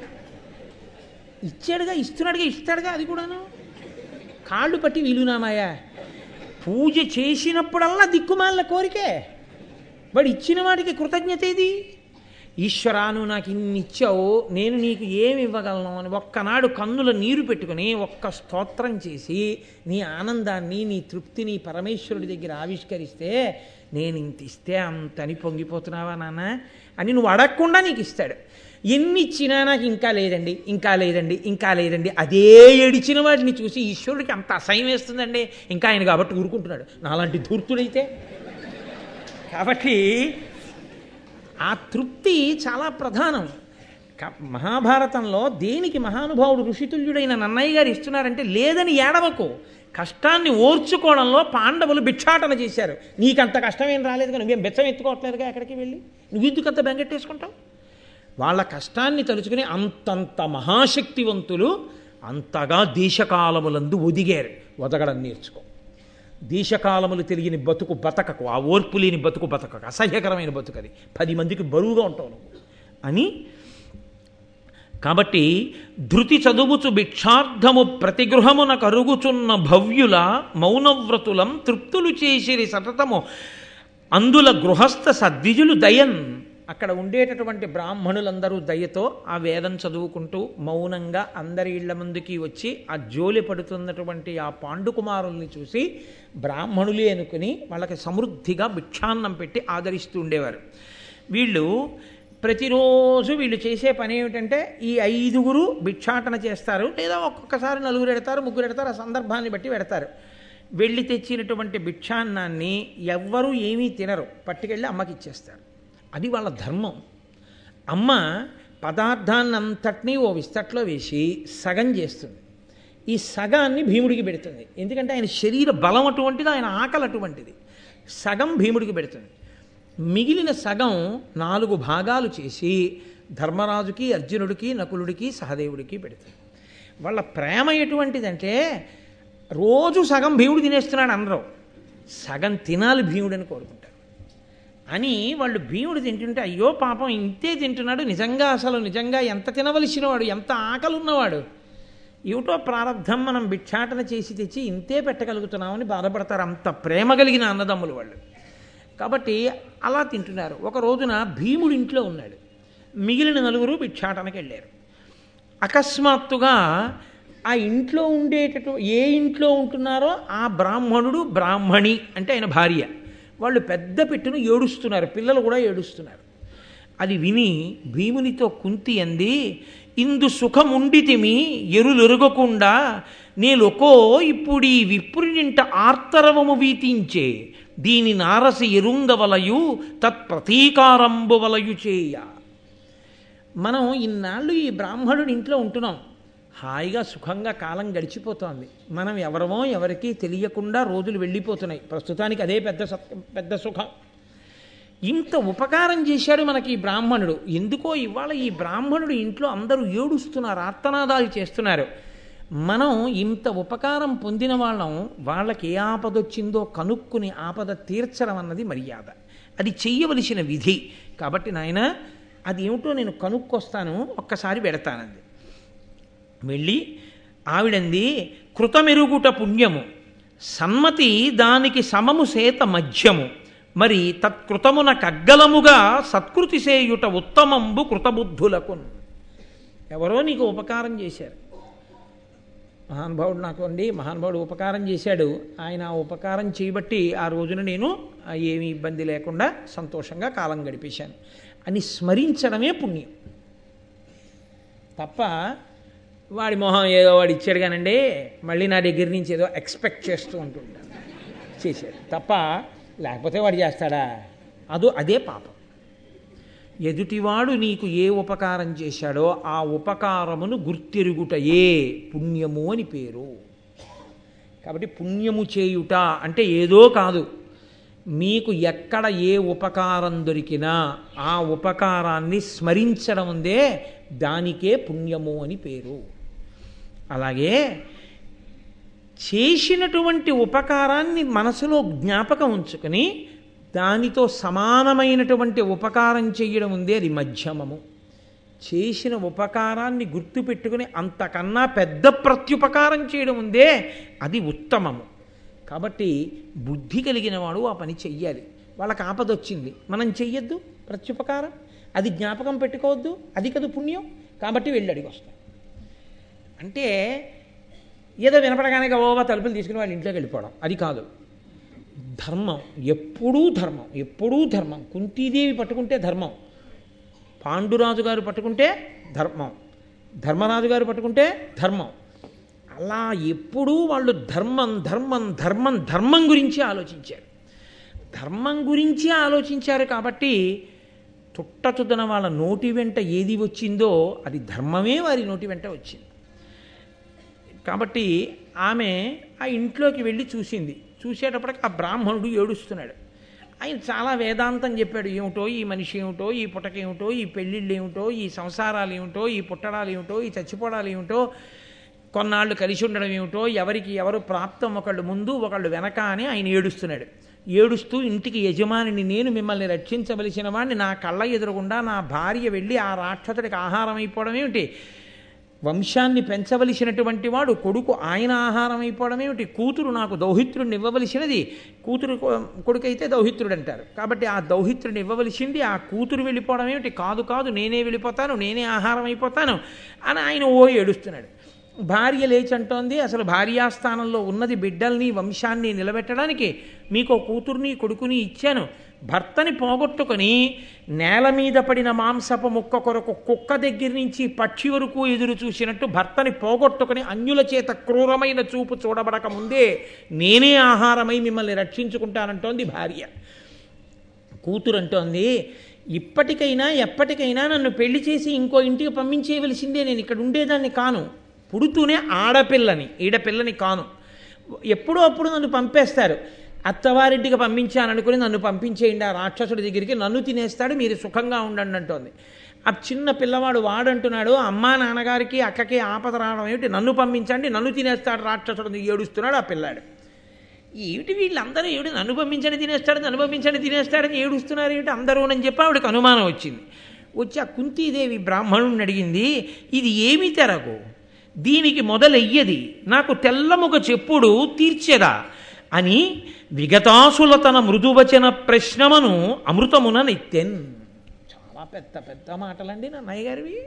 ఇచ్చాడుగా ఇస్తున్నాడుగా ఇస్తాడుగా అది కూడాను కాళ్ళు పట్టి వీలునామాయా పూజ చేసినప్పుడల్లా దిక్కుమాలిన కోరికే వాడు ఇచ్చిన వాడికి కృతజ్ఞత ఏది ఈశ్వరా నువ్వు నాకు ఇన్ని ఇచ్చావు నేను నీకు ఏమి ఇవ్వగలను అని ఒక్కనాడు కన్నుల నీరు పెట్టుకుని ఒక్క స్తోత్రం చేసి నీ ఆనందాన్ని నీ తృప్తిని పరమేశ్వరుడి దగ్గర ఆవిష్కరిస్తే నేను ఇంత ఇస్తే అంతని పొంగిపోతున్నావా నాన్న అని నువ్వు అడగకుండా నీకు ఇస్తాడు ఎన్ని ఇచ్చినా నాకు ఇంకా లేదండి ఇంకా లేదండి ఇంకా లేదండి అదే ఏడిచిన వాటిని చూసి ఈశ్వరుడికి అంత అసహ్యం వేస్తుందండి ఇంకా ఆయన కాబట్టి ఊరుకుంటున్నాడు నాలాంటి ధూర్తుడైతే కాబట్టి ఆ తృప్తి చాలా ప్రధానం క- మహాభారతంలో దేనికి మహానుభావుడు ఋషితుల్యుడైన నన్నయ్య గారు ఇస్తున్నారంటే లేదని ఏడవకు కష్టాన్ని ఓర్చుకోవడంలో పాండవులు భిక్షాటన చేశారు నీకంత కష్టమేం రాలేదుగా నువ్వేం బెచ్చం ఎత్తుకోవట్లేదుగా ఎక్కడికి వెళ్ళి నువ్వు ఎందుకంత బెంగెట్టేసుకుంటావు వాళ్ళ కష్టాన్ని తలుచుకుని అంతంత మహాశక్తివంతులు అంతగా దేశకాలములందు ఒదిగారు ఒదగడం నేర్చుకో దేశకాలములు తెలియని బతుకు బతకకు ఆ ఓర్పు లేని బతుకు బతకకు అసహ్యకరమైన బతుకు అది పది మందికి బరువుగా ఉంటావు నువ్వు అని కాబట్టి ధృతి చదువుచు భిక్షార్థము ప్రతిగృహమున కరుగుచున్న భవ్యుల మౌనవ్రతులం తృప్తులు చేసిరి సతతము అందుల గృహస్థ సద్విజులు దయన్ అక్కడ ఉండేటటువంటి బ్రాహ్మణులందరూ దయతో ఆ వేదం చదువుకుంటూ మౌనంగా అందరి ఇళ్ల ముందుకి వచ్చి ఆ జోలి పడుతున్నటువంటి ఆ పాండుకుమారుల్ని చూసి బ్రాహ్మణులే అనుకుని వాళ్ళకి సమృద్ధిగా భిక్షాన్నం పెట్టి ఆదరిస్తూ ఉండేవారు వీళ్ళు ప్రతిరోజు వీళ్ళు చేసే పని ఏమిటంటే ఈ ఐదుగురు భిక్షాటన చేస్తారు లేదా ఒక్కొక్కసారి నలుగురు ఎడతారు ముగ్గురు ఎడతారు ఆ సందర్భాన్ని బట్టి పెడతారు వెళ్ళి తెచ్చినటువంటి భిక్షాన్నాన్ని ఎవ్వరూ ఏమీ తినరు పట్టుకెళ్ళి అమ్మకి ఇచ్చేస్తారు అది వాళ్ళ ధర్మం అమ్మ పదార్థాన్నంతటినీ ఓ విస్తట్లో వేసి సగం చేస్తుంది ఈ సగాన్ని భీముడికి పెడుతుంది ఎందుకంటే ఆయన శరీర బలం అటువంటిది ఆయన ఆకలి అటువంటిది సగం భీముడికి పెడుతుంది మిగిలిన సగం నాలుగు భాగాలు చేసి ధర్మరాజుకి అర్జునుడికి నకులుడికి సహదేవుడికి పెడుతుంది వాళ్ళ ప్రేమ ఎటువంటిదంటే రోజు సగం భీముడు తినేస్తున్నాడు అనరు సగం తినాలి భీముడని కోరుకుంటారు అని వాళ్ళు భీముడు తింటుంటే అయ్యో పాపం ఇంతే తింటున్నాడు నిజంగా అసలు నిజంగా ఎంత తినవలసిన వాడు ఎంత ఆకలి ఉన్నవాడు ఏమిటో ప్రారంధం మనం భిక్షాటన చేసి తెచ్చి ఇంతే పెట్టగలుగుతున్నామని బాధపడతారు అంత ప్రేమ కలిగిన అన్నదమ్ములు వాళ్ళు కాబట్టి అలా తింటున్నారు ఒక రోజున భీముడు ఇంట్లో ఉన్నాడు మిగిలిన నలుగురు భిక్షాటనకి వెళ్ళారు అకస్మాత్తుగా ఆ ఇంట్లో ఉండేటటు ఏ ఇంట్లో ఉంటున్నారో ఆ బ్రాహ్మణుడు బ్రాహ్మణి అంటే ఆయన భార్య వాళ్ళు పెద్ద పెట్టును ఏడుస్తున్నారు పిల్లలు కూడా ఏడుస్తున్నారు అది విని భీమునితో కుంతి అంది ఇందు సుఖముండితిమి ఎరులెరుగకుండా నేలొకో ఇప్పుడు ఈ విప్రునింట ఆర్తరవము వీతించే దీని నారసి ఎరుంగవలయు తత్ప్రతీకారంబు వలయు చేయ మనం ఇన్నాళ్ళు ఈ బ్రాహ్మణుడి ఇంట్లో ఉంటున్నాం హాయిగా సుఖంగా కాలం గడిచిపోతోంది మనం ఎవరమో ఎవరికీ తెలియకుండా రోజులు వెళ్ళిపోతున్నాయి ప్రస్తుతానికి అదే పెద్ద సత్ పెద్ద సుఖం ఇంత ఉపకారం చేశాడు మనకి ఈ బ్రాహ్మణుడు ఎందుకో ఇవాళ ఈ బ్రాహ్మణుడు ఇంట్లో అందరూ ఏడుస్తున్నారు ఆర్తనాదాలు చేస్తున్నారు మనం ఇంత ఉపకారం పొందిన వాళ్ళం వాళ్ళకి ఏ ఆపద వచ్చిందో కనుక్కుని ఆపద తీర్చడం అన్నది మర్యాద అది చెయ్యవలసిన విధి కాబట్టి నాయన అది ఏమిటో నేను కనుక్కొస్తాను ఒక్కసారి పెడతానంది వెళ్ళి ఆవిడంది కృతమెరుగుట పుణ్యము సమ్మతి దానికి సమము సేత మధ్యము మరి తత్కృతమున కగ్గలముగా సత్కృతి సేయుట ఉత్తమంబు కృతబుద్ధులకు ఎవరో నీకు ఉపకారం చేశారు మహానుభావుడు నాకు అండి మహానుభావుడు ఉపకారం చేశాడు ఆయన ఆ ఉపకారం చేయబట్టి ఆ రోజున నేను ఆ, ఏమీ ఇబ్బంది లేకుండా సంతోషంగా కాలం గడిపేశాను అని స్మరించడమే పుణ్యం తప్ప వాడి మొహం ఏదో వాడు ఇచ్చాడు కానండి మళ్ళీ నా దగ్గర నుంచి ఏదో ఎక్స్పెక్ట్ చేస్తూ ఉంటుంటాను చేశాడు తప్ప లేకపోతే వాడు చేస్తాడా అదో అదే పాపం ఎదుటివాడు నీకు ఏ ఉపకారం చేశాడో ఆ ఉపకారమును గుర్తెరుగుటయే పుణ్యము అని పేరు కాబట్టి పుణ్యము చేయుట అంటే ఏదో కాదు మీకు ఎక్కడ ఏ ఉపకారం దొరికినా ఆ ఉపకారాన్ని స్మరించడం ఉందే దానికే పుణ్యము అని పేరు అలాగే చేసినటువంటి ఉపకారాన్ని మనసులో జ్ఞాపకం ఉంచుకొని దానితో సమానమైనటువంటి ఉపకారం చేయడం ఉందే అది మధ్యమము చేసిన ఉపకారాన్ని గుర్తుపెట్టుకుని అంతకన్నా పెద్ద ప్రత్యుపకారం చేయడం ఉందే అది ఉత్తమము కాబట్టి బుద్ధి కలిగిన వాడు ఆ పని చెయ్యాలి వాళ్ళకి ఆపద వచ్చింది మనం చెయ్యొద్దు ప్రత్యుపకారం అది జ్ఞాపకం పెట్టుకోవద్దు అది కదా పుణ్యం కాబట్టి వెళ్ళి అడిగి వస్తాం అంటే ఏదో వినపడగానే ఓవా తలుపులు తీసుకుని వాళ్ళ ఇంట్లోకి వెళ్ళిపోవడం అది కాదు ధర్మం ఎప్పుడూ ధర్మం ఎప్పుడూ ధర్మం కుంతీదేవి పట్టుకుంటే ధర్మం పాండురాజు గారు పట్టుకుంటే ధర్మం ధర్మరాజు గారు పట్టుకుంటే ధర్మం అలా ఎప్పుడూ వాళ్ళు ధర్మం ధర్మం ధర్మం ధర్మం గురించి ఆలోచించారు ధర్మం గురించి ఆలోచించారు కాబట్టి తుట్టతుదన వాళ్ళ నోటి వెంట ఏది వచ్చిందో అది ధర్మమే వారి నోటి వెంట వచ్చింది కాబట్టి ఆమె ఆ ఇంట్లోకి వెళ్ళి చూసింది చూసేటప్పటికి ఆ బ్రాహ్మణుడు ఏడుస్తున్నాడు ఆయన చాలా వేదాంతం చెప్పాడు ఏమిటో ఈ మనిషి ఏమిటో ఈ పుట్టకేమిటో ఈ పెళ్ళిళ్ళు ఏమిటో ఈ సంసారాలు ఏమిటో ఈ పుట్టడాలు ఏమిటో ఈ చచ్చిపోవడాలు ఏమిటో కొన్నాళ్ళు కలిసి ఉండడం ఏమిటో ఎవరికి ఎవరు ప్రాప్తం ఒకళ్ళు ముందు ఒకళ్ళు వెనక అని ఆయన ఏడుస్తున్నాడు ఏడుస్తూ ఇంటికి యజమానిని నేను మిమ్మల్ని రక్షించవలసిన వాడిని నా కళ్ళ ఎదురుగుండా నా భార్య వెళ్ళి ఆ రాక్షసుడికి ఆహారం అయిపోవడం ఏమిటి వంశాన్ని పెంచవలసినటువంటి వాడు కొడుకు ఆయన ఆహారం అయిపోవడం ఏమిటి కూతురు నాకు దౌహిత్రుడిని ఇవ్వవలసినది కూతురు కొడుకైతే దౌహిత్రుడు అంటారు కాబట్టి ఆ దౌహిత్రుడిని ఇవ్వవలసింది ఆ కూతురు వెళ్ళిపోవడం ఏమిటి కాదు కాదు నేనే వెళ్ళిపోతాను నేనే ఆహారం అయిపోతాను అని ఆయన ఓ ఏడుస్తున్నాడు భార్య లేచి అంటోంది అసలు భార్యాస్థానంలో ఉన్నది బిడ్డల్ని వంశాన్ని నిలబెట్టడానికి మీకు కూతుర్ని కొడుకుని ఇచ్చాను భర్తని పోగొట్టుకొని నేల మీద పడిన మాంసపు ముక్క కొరకు కుక్క దగ్గర నుంచి పక్షి వరకు ఎదురు చూసినట్టు భర్తని పోగొట్టుకొని అన్యుల చేత క్రూరమైన చూపు చూడబడక ముందే నేనే ఆహారమై మిమ్మల్ని రక్షించుకుంటానంటోంది భార్య కూతురు అంటోంది ఇప్పటికైనా ఎప్పటికైనా నన్ను పెళ్లి చేసి ఇంకో ఇంటికి పంపించేయవలసిందే నేను ఇక్కడ ఉండేదాన్ని కాను పుడుతూనే ఆడపిల్లని ఈడపిల్లని కాను ఎప్పుడో అప్పుడు నన్ను పంపేస్తారు అత్తవారింటికి పంపించాననుకుని నన్ను పంపించేయండి ఆ రాక్షసుడి దగ్గరికి నన్ను తినేస్తాడు మీరు సుఖంగా ఉండండి అంటోంది ఆ చిన్న పిల్లవాడు వాడంటున్నాడు అమ్మా నాన్నగారికి అక్కకి ఆపద రావడం ఏమిటి నన్ను పంపించండి నన్ను తినేస్తాడు రాక్షసుడు ఏడుస్తున్నాడు ఆ పిల్లాడు ఏమిటి వీళ్ళందరూ ఏమిటి నన్ను పంపించండి తినేస్తాడు నన్ను పంపించండి తినేస్తాడని ఏడుస్తున్నారు ఏమిటి అందరూ అని చెప్పి ఆవిడకి అనుమానం వచ్చింది వచ్చి ఆ కుంతీదేవి బ్రాహ్మణుడిని అడిగింది ఇది ఏమి తెరకు దీనికి మొదలయ్యది నాకు తెల్లముగ చెప్పుడు తీర్చెదా అని విగతాసుల తన మృదువచన ప్రశ్నమను అమృతమున నెత్తెన్ చాలా పెద్ద పెద్ద మాటలండి నన్నయ్య గారివి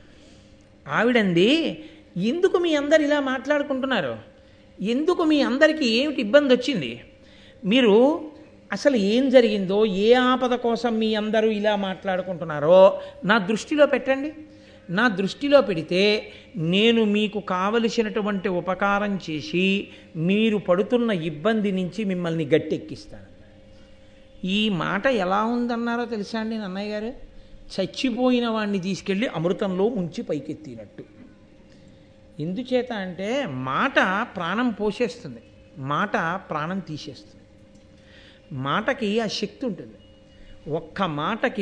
ఆవిడంది ఎందుకు మీ అందరు ఇలా మాట్లాడుకుంటున్నారు ఎందుకు మీ అందరికీ ఏమిటి ఇబ్బంది వచ్చింది మీరు అసలు ఏం జరిగిందో ఏ ఆపద కోసం మీ అందరూ ఇలా మాట్లాడుకుంటున్నారో నా దృష్టిలో పెట్టండి నా దృష్టిలో పెడితే నేను మీకు కావలసినటువంటి ఉపకారం చేసి మీరు పడుతున్న ఇబ్బంది నుంచి మిమ్మల్ని గట్టెక్కిస్తాను ఈ మాట ఎలా ఉందన్నారో తెలుసా అండి నన్నయ్య గారు చచ్చిపోయిన వాడిని తీసుకెళ్ళి అమృతంలో ముంచి పైకెత్తినట్టు ఎందుచేత అంటే మాట ప్రాణం పోసేస్తుంది మాట ప్రాణం తీసేస్తుంది మాటకి ఆ శక్తి ఉంటుంది ఒక్క మాటకి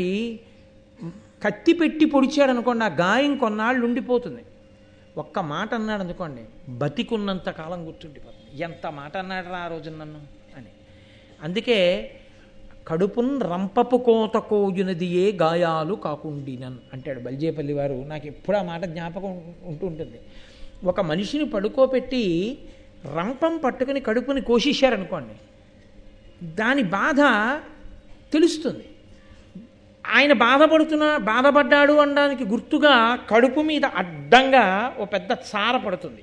కత్తి పెట్టి పొడిచాడు అనుకోండి ఆ గాయం కొన్నాళ్ళు ఉండిపోతుంది ఒక్క మాట అన్నాడు అనుకోండి బతికున్నంత కాలం గుర్తుండిపోతుంది ఎంత మాట అన్నాడు ఆ రోజు నన్ను అని అందుకే కడుపున్ రంపపు కోత కోయునది ఏ గాయాలు కాకుండినన్ అంటాడు బల్జేపల్లి వారు నాకు ఎప్పుడు ఆ మాట జ్ఞాపకం ఉంటూ ఉంటుంది ఒక మనిషిని పడుకోబెట్టి రంపం పట్టుకుని కడుపుని కోసేశారనుకోండి దాని బాధ తెలుస్తుంది ఆయన బాధపడుతున్న బాధపడ్డాడు అనడానికి గుర్తుగా కడుపు మీద అడ్డంగా ఓ పెద్ద చార పడుతుంది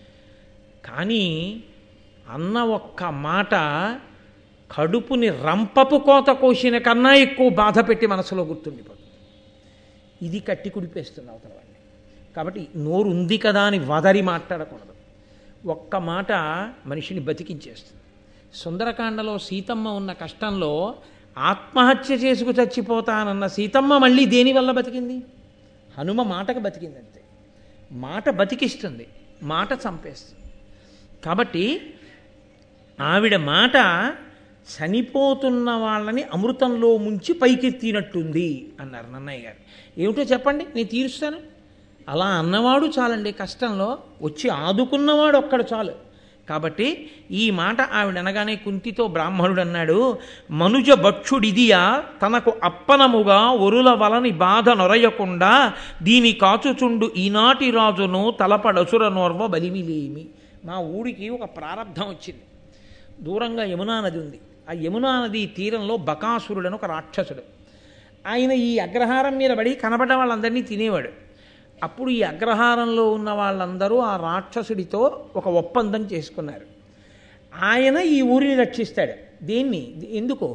కానీ అన్న ఒక్క మాట కడుపుని రంపపు కోత కోసిన కన్నా ఎక్కువ బాధ పెట్టి మనసులో గుర్తుండిపోతుంది ఇది కట్టి కుడిపేస్తుంది అవతల వాడిని కాబట్టి నోరు ఉంది కదా అని వదరి మాట్లాడకూడదు ఒక్క మాట మనిషిని బతికించేస్తుంది సుందరకాండలో సీతమ్మ ఉన్న కష్టంలో ఆత్మహత్య చేసుకు చచ్చిపోతానన్న సీతమ్మ మళ్ళీ దేనివల్ల బతికింది హనుమ మాటకు బతికింది అంతే మాట బతికిస్తుంది మాట చంపేస్తుంది కాబట్టి ఆవిడ మాట చనిపోతున్న వాళ్ళని అమృతంలో ముంచి పైకెత్తినట్టుంది అన్నారు నన్నయ్య గారు ఏమిటో చెప్పండి నేను తీరుస్తాను అలా అన్నవాడు చాలండి కష్టంలో వచ్చి ఆదుకున్నవాడు ఒక్కడు చాలు కాబట్టి ఈ మాట ఆవిడ అనగానే కుంతితో బ్రాహ్మణుడు అన్నాడు మనుజ భక్షుడిదియా తనకు అప్పనముగా ఒరుల వలని బాధ నొరయకుండా దీని కాచుచుండు ఈనాటి రాజును తలపడసుర నోర్వ బలిమిలేమి మా ఊరికి ఒక ప్రారంధం వచ్చింది దూరంగా యమునా నది ఉంది ఆ యమునా నది తీరంలో బకాసురుడని ఒక రాక్షసుడు ఆయన ఈ అగ్రహారం మీద పడి కనబడ్డ వాళ్ళందరినీ తినేవాడు అప్పుడు ఈ అగ్రహారంలో ఉన్న వాళ్ళందరూ ఆ రాక్షసుడితో ఒక ఒప్పందం చేసుకున్నారు ఆయన ఈ ఊరిని రక్షిస్తాడు దేన్ని ఎందుకు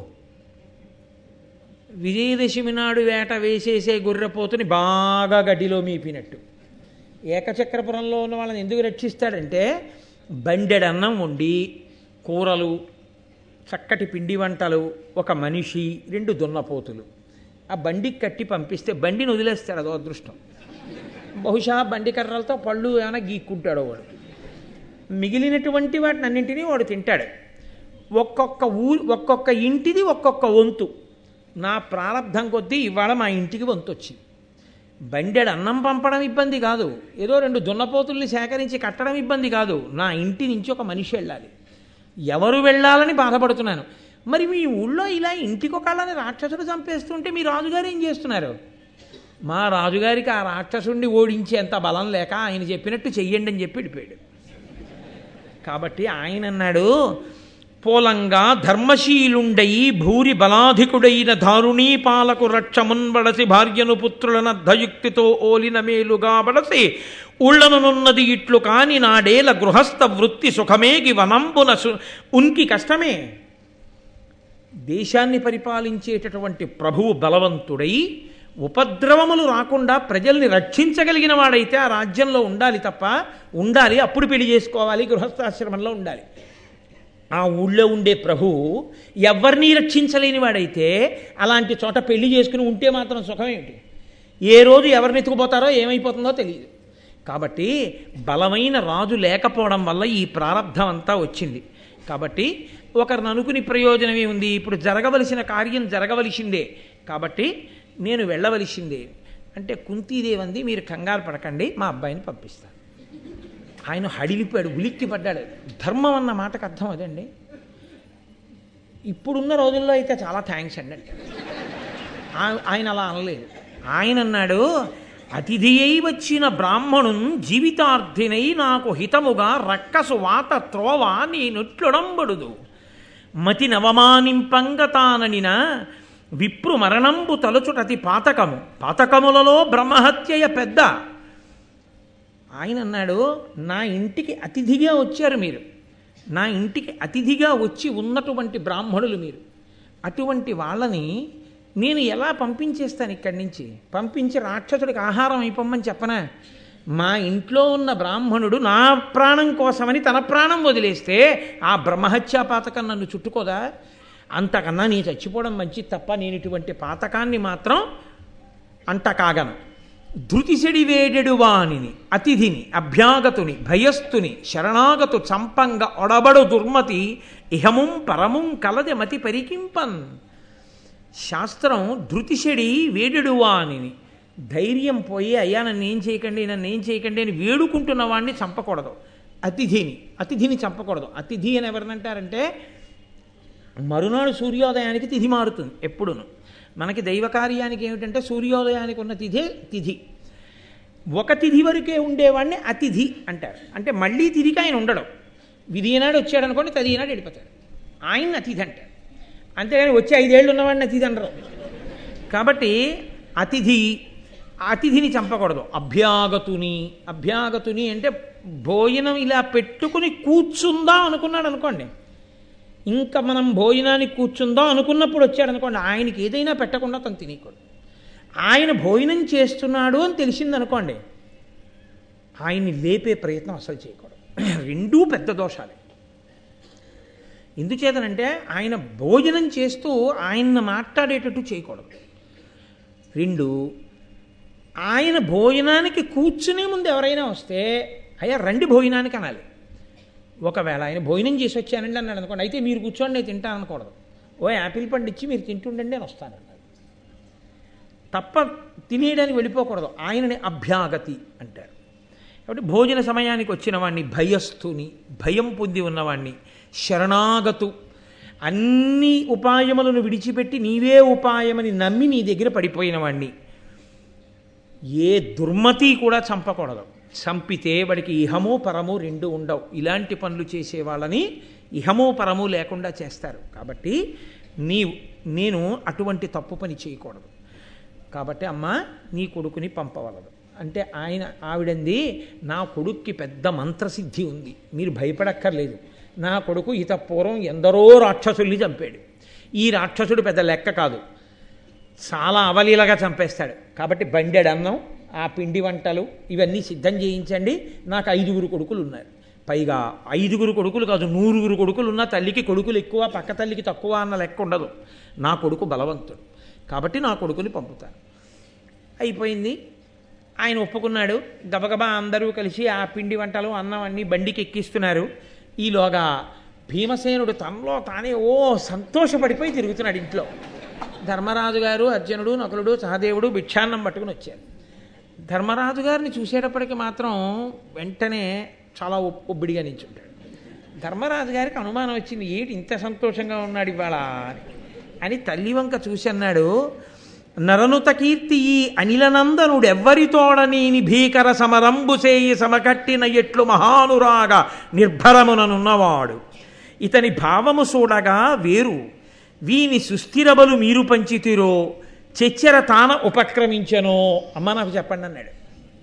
విజయదశమి నాడు వేట వేసేసే గొర్రెపోతుని బాగా గడ్డిలో మీపినట్టు ఏకచక్రపురంలో ఉన్న వాళ్ళని ఎందుకు రక్షిస్తాడంటే బండెడన్నం వండి కూరలు చక్కటి పిండి వంటలు ఒక మనిషి రెండు దున్నపోతులు ఆ బండికి కట్టి పంపిస్తే బండిని వదిలేస్తాడు అదో అదృష్టం బహుశా బండి కర్రలతో పళ్ళు ఏమైనా గీక్కుంటాడు వాడు మిగిలినటువంటి వాటిని అన్నింటినీ వాడు తింటాడు ఒక్కొక్క ఊరి ఒక్కొక్క ఇంటిది ఒక్కొక్క వంతు నా ప్రారంధం కొద్దీ ఇవాళ మా ఇంటికి వంతు వచ్చింది బండెడు అన్నం పంపడం ఇబ్బంది కాదు ఏదో రెండు దున్నపోతుల్ని సేకరించి కట్టడం ఇబ్బంది కాదు నా ఇంటి నుంచి ఒక మనిషి వెళ్ళాలి ఎవరు వెళ్ళాలని బాధపడుతున్నాను మరి మీ ఊళ్ళో ఇలా ఇంటికొకళ్ళని రాక్షసుడు చంపేస్తుంటే మీ రాజుగారు ఏం చేస్తున్నారు మా రాజుగారికి ఆ రాక్షసుడిని ఓడించేంత బలం లేక ఆయన చెప్పినట్టు చెయ్యండి అని చెప్పి వెళ్ళిపోయాడు కాబట్టి ఆయన అన్నాడు పోలంగా ధర్మశీలుండై భూరి బలాధికుడైన దారుణీ పాలకు రక్షమున్బడసి భార్యను పుత్రులన అర్ధయుక్తితో ఓలిన మేలుగా బడసి ఉళ్ళనున్నది ఇట్లు కాని నాడేల గృహస్థ వృత్తి సుఖమేగి వనంబున సు ఉనికి కష్టమే దేశాన్ని పరిపాలించేటటువంటి ప్రభువు బలవంతుడై ఉపద్రవములు రాకుండా ప్రజల్ని రక్షించగలిగిన వాడైతే ఆ రాజ్యంలో ఉండాలి తప్ప ఉండాలి అప్పుడు పెళ్లి చేసుకోవాలి గృహస్థాశ్రమంలో ఉండాలి ఆ ఊళ్ళో ఉండే ప్రభు ఎవరిని రక్షించలేని వాడైతే అలాంటి చోట పెళ్లి చేసుకుని ఉంటే మాత్రం సుఖమేమిటి ఏ రోజు ఎవరిని ఎత్తుకుపోతారో ఏమైపోతుందో తెలియదు కాబట్టి బలమైన రాజు లేకపోవడం వల్ల ఈ ప్రారంధం అంతా వచ్చింది కాబట్టి ఒకరిని అనుకుని ప్రయోజనం ఏముంది ఇప్పుడు జరగవలసిన కార్యం జరగవలసిందే కాబట్టి నేను వెళ్ళవలసిందే అంటే కుంతీదేవంది మీరు కంగారు పడకండి మా అబ్బాయిని పంపిస్తాను ఆయన హడిలిపోయాడు ఉలిక్కి పడ్డాడు ధర్మం అన్న మాటకు అర్థం అదండి ఇప్పుడున్న రోజుల్లో అయితే చాలా థ్యాంక్స్ అండి అంటే ఆ- ఆయన అలా అనలేదు ఆయన అన్నాడు అతిథి అయి వచ్చిన బ్రాహ్మణున్ జీవితార్థినై నాకు హితముగా రక్కసు వాత త్రోవ నీ నుట్లుడంబడుదు మతి నవమానింపంగ తాననిన విప్రు మరణంబు తలుచుటతి పాతకము పాతకములలో బ్రహ్మహత్యయ పెద్ద ఆయన అన్నాడు నా ఇంటికి అతిథిగా వచ్చారు మీరు నా ఇంటికి అతిథిగా వచ్చి ఉన్నటువంటి బ్రాహ్మణులు మీరు అటువంటి వాళ్ళని నేను ఎలా పంపించేస్తాను ఇక్కడి నుంచి పంపించి రాక్షసుడికి ఆహారం అయిపోమ్మని చెప్పనా మా ఇంట్లో ఉన్న బ్రాహ్మణుడు నా ప్రాణం కోసమని తన ప్రాణం వదిలేస్తే ఆ బ్రహ్మహత్యా పాతకం నన్ను చుట్టుకోదా అంతకన్నా నీ చచ్చిపోవడం మంచిది తప్ప నేను ఇటువంటి పాతకాన్ని మాత్రం అంట కాగను ధృతిసెడి వేడెడు వాణిని అతిథిని అభ్యాగతుని భయస్థుని శరణాగతు చంపంగ ఒడబడు దుర్మతి ఇహముం పరముం కలది మతి పరికింపన్ శాస్త్రం ధృతిశడి వేడెడు వాణిని ధైర్యం పోయి అయ్యా నన్ను ఏం చేయకండి నన్ను ఏం చేయకండి అని వేడుకుంటున్న వాడిని చంపకూడదు అతిథిని అతిథిని చంపకూడదు అతిథి అని ఎవరినంటారంటే మరునాడు సూర్యోదయానికి తిథి మారుతుంది ఎప్పుడును మనకి దైవ కార్యానికి ఏమిటంటే సూర్యోదయానికి ఉన్న తిథే తిథి ఒక తిథి వరకే ఉండేవాడిని అతిథి అంటారు అంటే మళ్ళీ తిథికి ఆయన ఉండడం విధి నాడు వచ్చాడు అనుకోండి తది నాడు వెళ్ళిపోతాడు ఆయన అతిథి అంటారు అంతేగాని వచ్చి ఐదేళ్ళు ఉన్నవాడిని అతిథి అనరు కాబట్టి అతిథి అతిథిని చంపకూడదు అభ్యాగతుని అభ్యాగతుని అంటే భోజనం ఇలా పెట్టుకుని కూర్చుందాం అనుకున్నాడు అనుకోండి ఇంకా మనం భోజనానికి కూర్చుందాం అనుకున్నప్పుడు వచ్చాడు అనుకోండి ఆయనకి ఏదైనా పెట్టకుండా తను తినేయకూడదు ఆయన భోజనం చేస్తున్నాడు అని తెలిసిందనుకోండి ఆయన్ని లేపే ప్రయత్నం అసలు చేయకూడదు రెండూ పెద్ద దోషాలే ఎందుచేతనంటే ఆయన భోజనం చేస్తూ ఆయన మాట్లాడేటట్టు చేయకూడదు రెండు ఆయన భోజనానికి కూర్చునే ముందు ఎవరైనా వస్తే అయ్యా రండి భోజనానికి అనాలి ఒకవేళ ఆయన భోజనం చేసి వచ్చానండి అన్నాడు అనుకోండి అయితే మీరు కూర్చోండి నేను తింటాను అనకూడదు ఓ యాపిల్ పండు ఇచ్చి మీరు తింటుండండి అని వస్తానన్నాడు తప్ప తినేయడానికి వెళ్ళిపోకూడదు ఆయనని అభ్యాగతి అంటారు కాబట్టి భోజన సమయానికి వచ్చిన వాడిని భయస్థుని భయం పొంది ఉన్నవాణ్ణి శరణాగతు అన్ని ఉపాయములను విడిచిపెట్టి నీవే ఉపాయమని నమ్మి నీ దగ్గర పడిపోయిన వాణ్ణి ఏ దుర్మతి కూడా చంపకూడదు చంపితే వాడికి ఇహము పరము రెండు ఉండవు ఇలాంటి పనులు చేసే వాళ్ళని ఇహము పరము లేకుండా చేస్తారు కాబట్టి నీ నేను అటువంటి తప్పు పని చేయకూడదు కాబట్టి అమ్మ నీ కొడుకుని పంపవలదు అంటే ఆయన ఆవిడంది నా కొడుక్కి పెద్ద మంత్రసిద్ధి ఉంది మీరు భయపడక్కర్లేదు నా కొడుకు ఇత పూర్వం ఎందరో రాక్షసుల్ని చంపాడు ఈ రాక్షసుడు పెద్ద లెక్క కాదు చాలా అవలీలగా చంపేస్తాడు కాబట్టి బండెడు అన్నం ఆ పిండి వంటలు ఇవన్నీ సిద్ధం చేయించండి నాకు ఐదుగురు కొడుకులు ఉన్నారు పైగా ఐదుగురు కొడుకులు కాదు నూరుగురు కొడుకులు ఉన్న తల్లికి కొడుకులు ఎక్కువ పక్క తల్లికి తక్కువ అన్న లెక్క ఉండదు నా కొడుకు బలవంతుడు కాబట్టి నా కొడుకుని పంపుతాను అయిపోయింది ఆయన ఒప్పుకున్నాడు గబగబా అందరూ కలిసి ఆ పిండి వంటలు అన్నం అన్నీ బండికి ఎక్కిస్తున్నారు ఈలోగా భీమసేనుడు తనలో తానే ఓ సంతోషపడిపోయి తిరుగుతున్నాడు ఇంట్లో ధర్మరాజు గారు అర్జునుడు నకులుడు సహదేవుడు భిక్షాన్నం పట్టుకుని వచ్చారు ధర్మరాజు గారిని చూసేటప్పటికి మాత్రం వెంటనే చాలా ఒప్- ఒబ్బిడిగా నించుంటాడు ధర్మరాజు గారికి అనుమానం వచ్చింది ఏంటి ఇంత సంతోషంగా ఉన్నాడు ఇవాళ అని అని తల్లి వంక చూసి అన్నాడు నరనుత కీర్తి ఈ అనిలనందనుడెవ్వరితోడనేని భీకర సమరంబు సేయి సమకట్టిన ఎట్లు మహానురాగ నిర్భరముననున్నవాడు ఇతని భావము చూడగా వేరు వీని సుస్థిరబలు మీరు పంచితిరో చెచ్చెర తాన ఉపక్రమించనో అమ్మ నాకు చెప్పండి అన్నాడు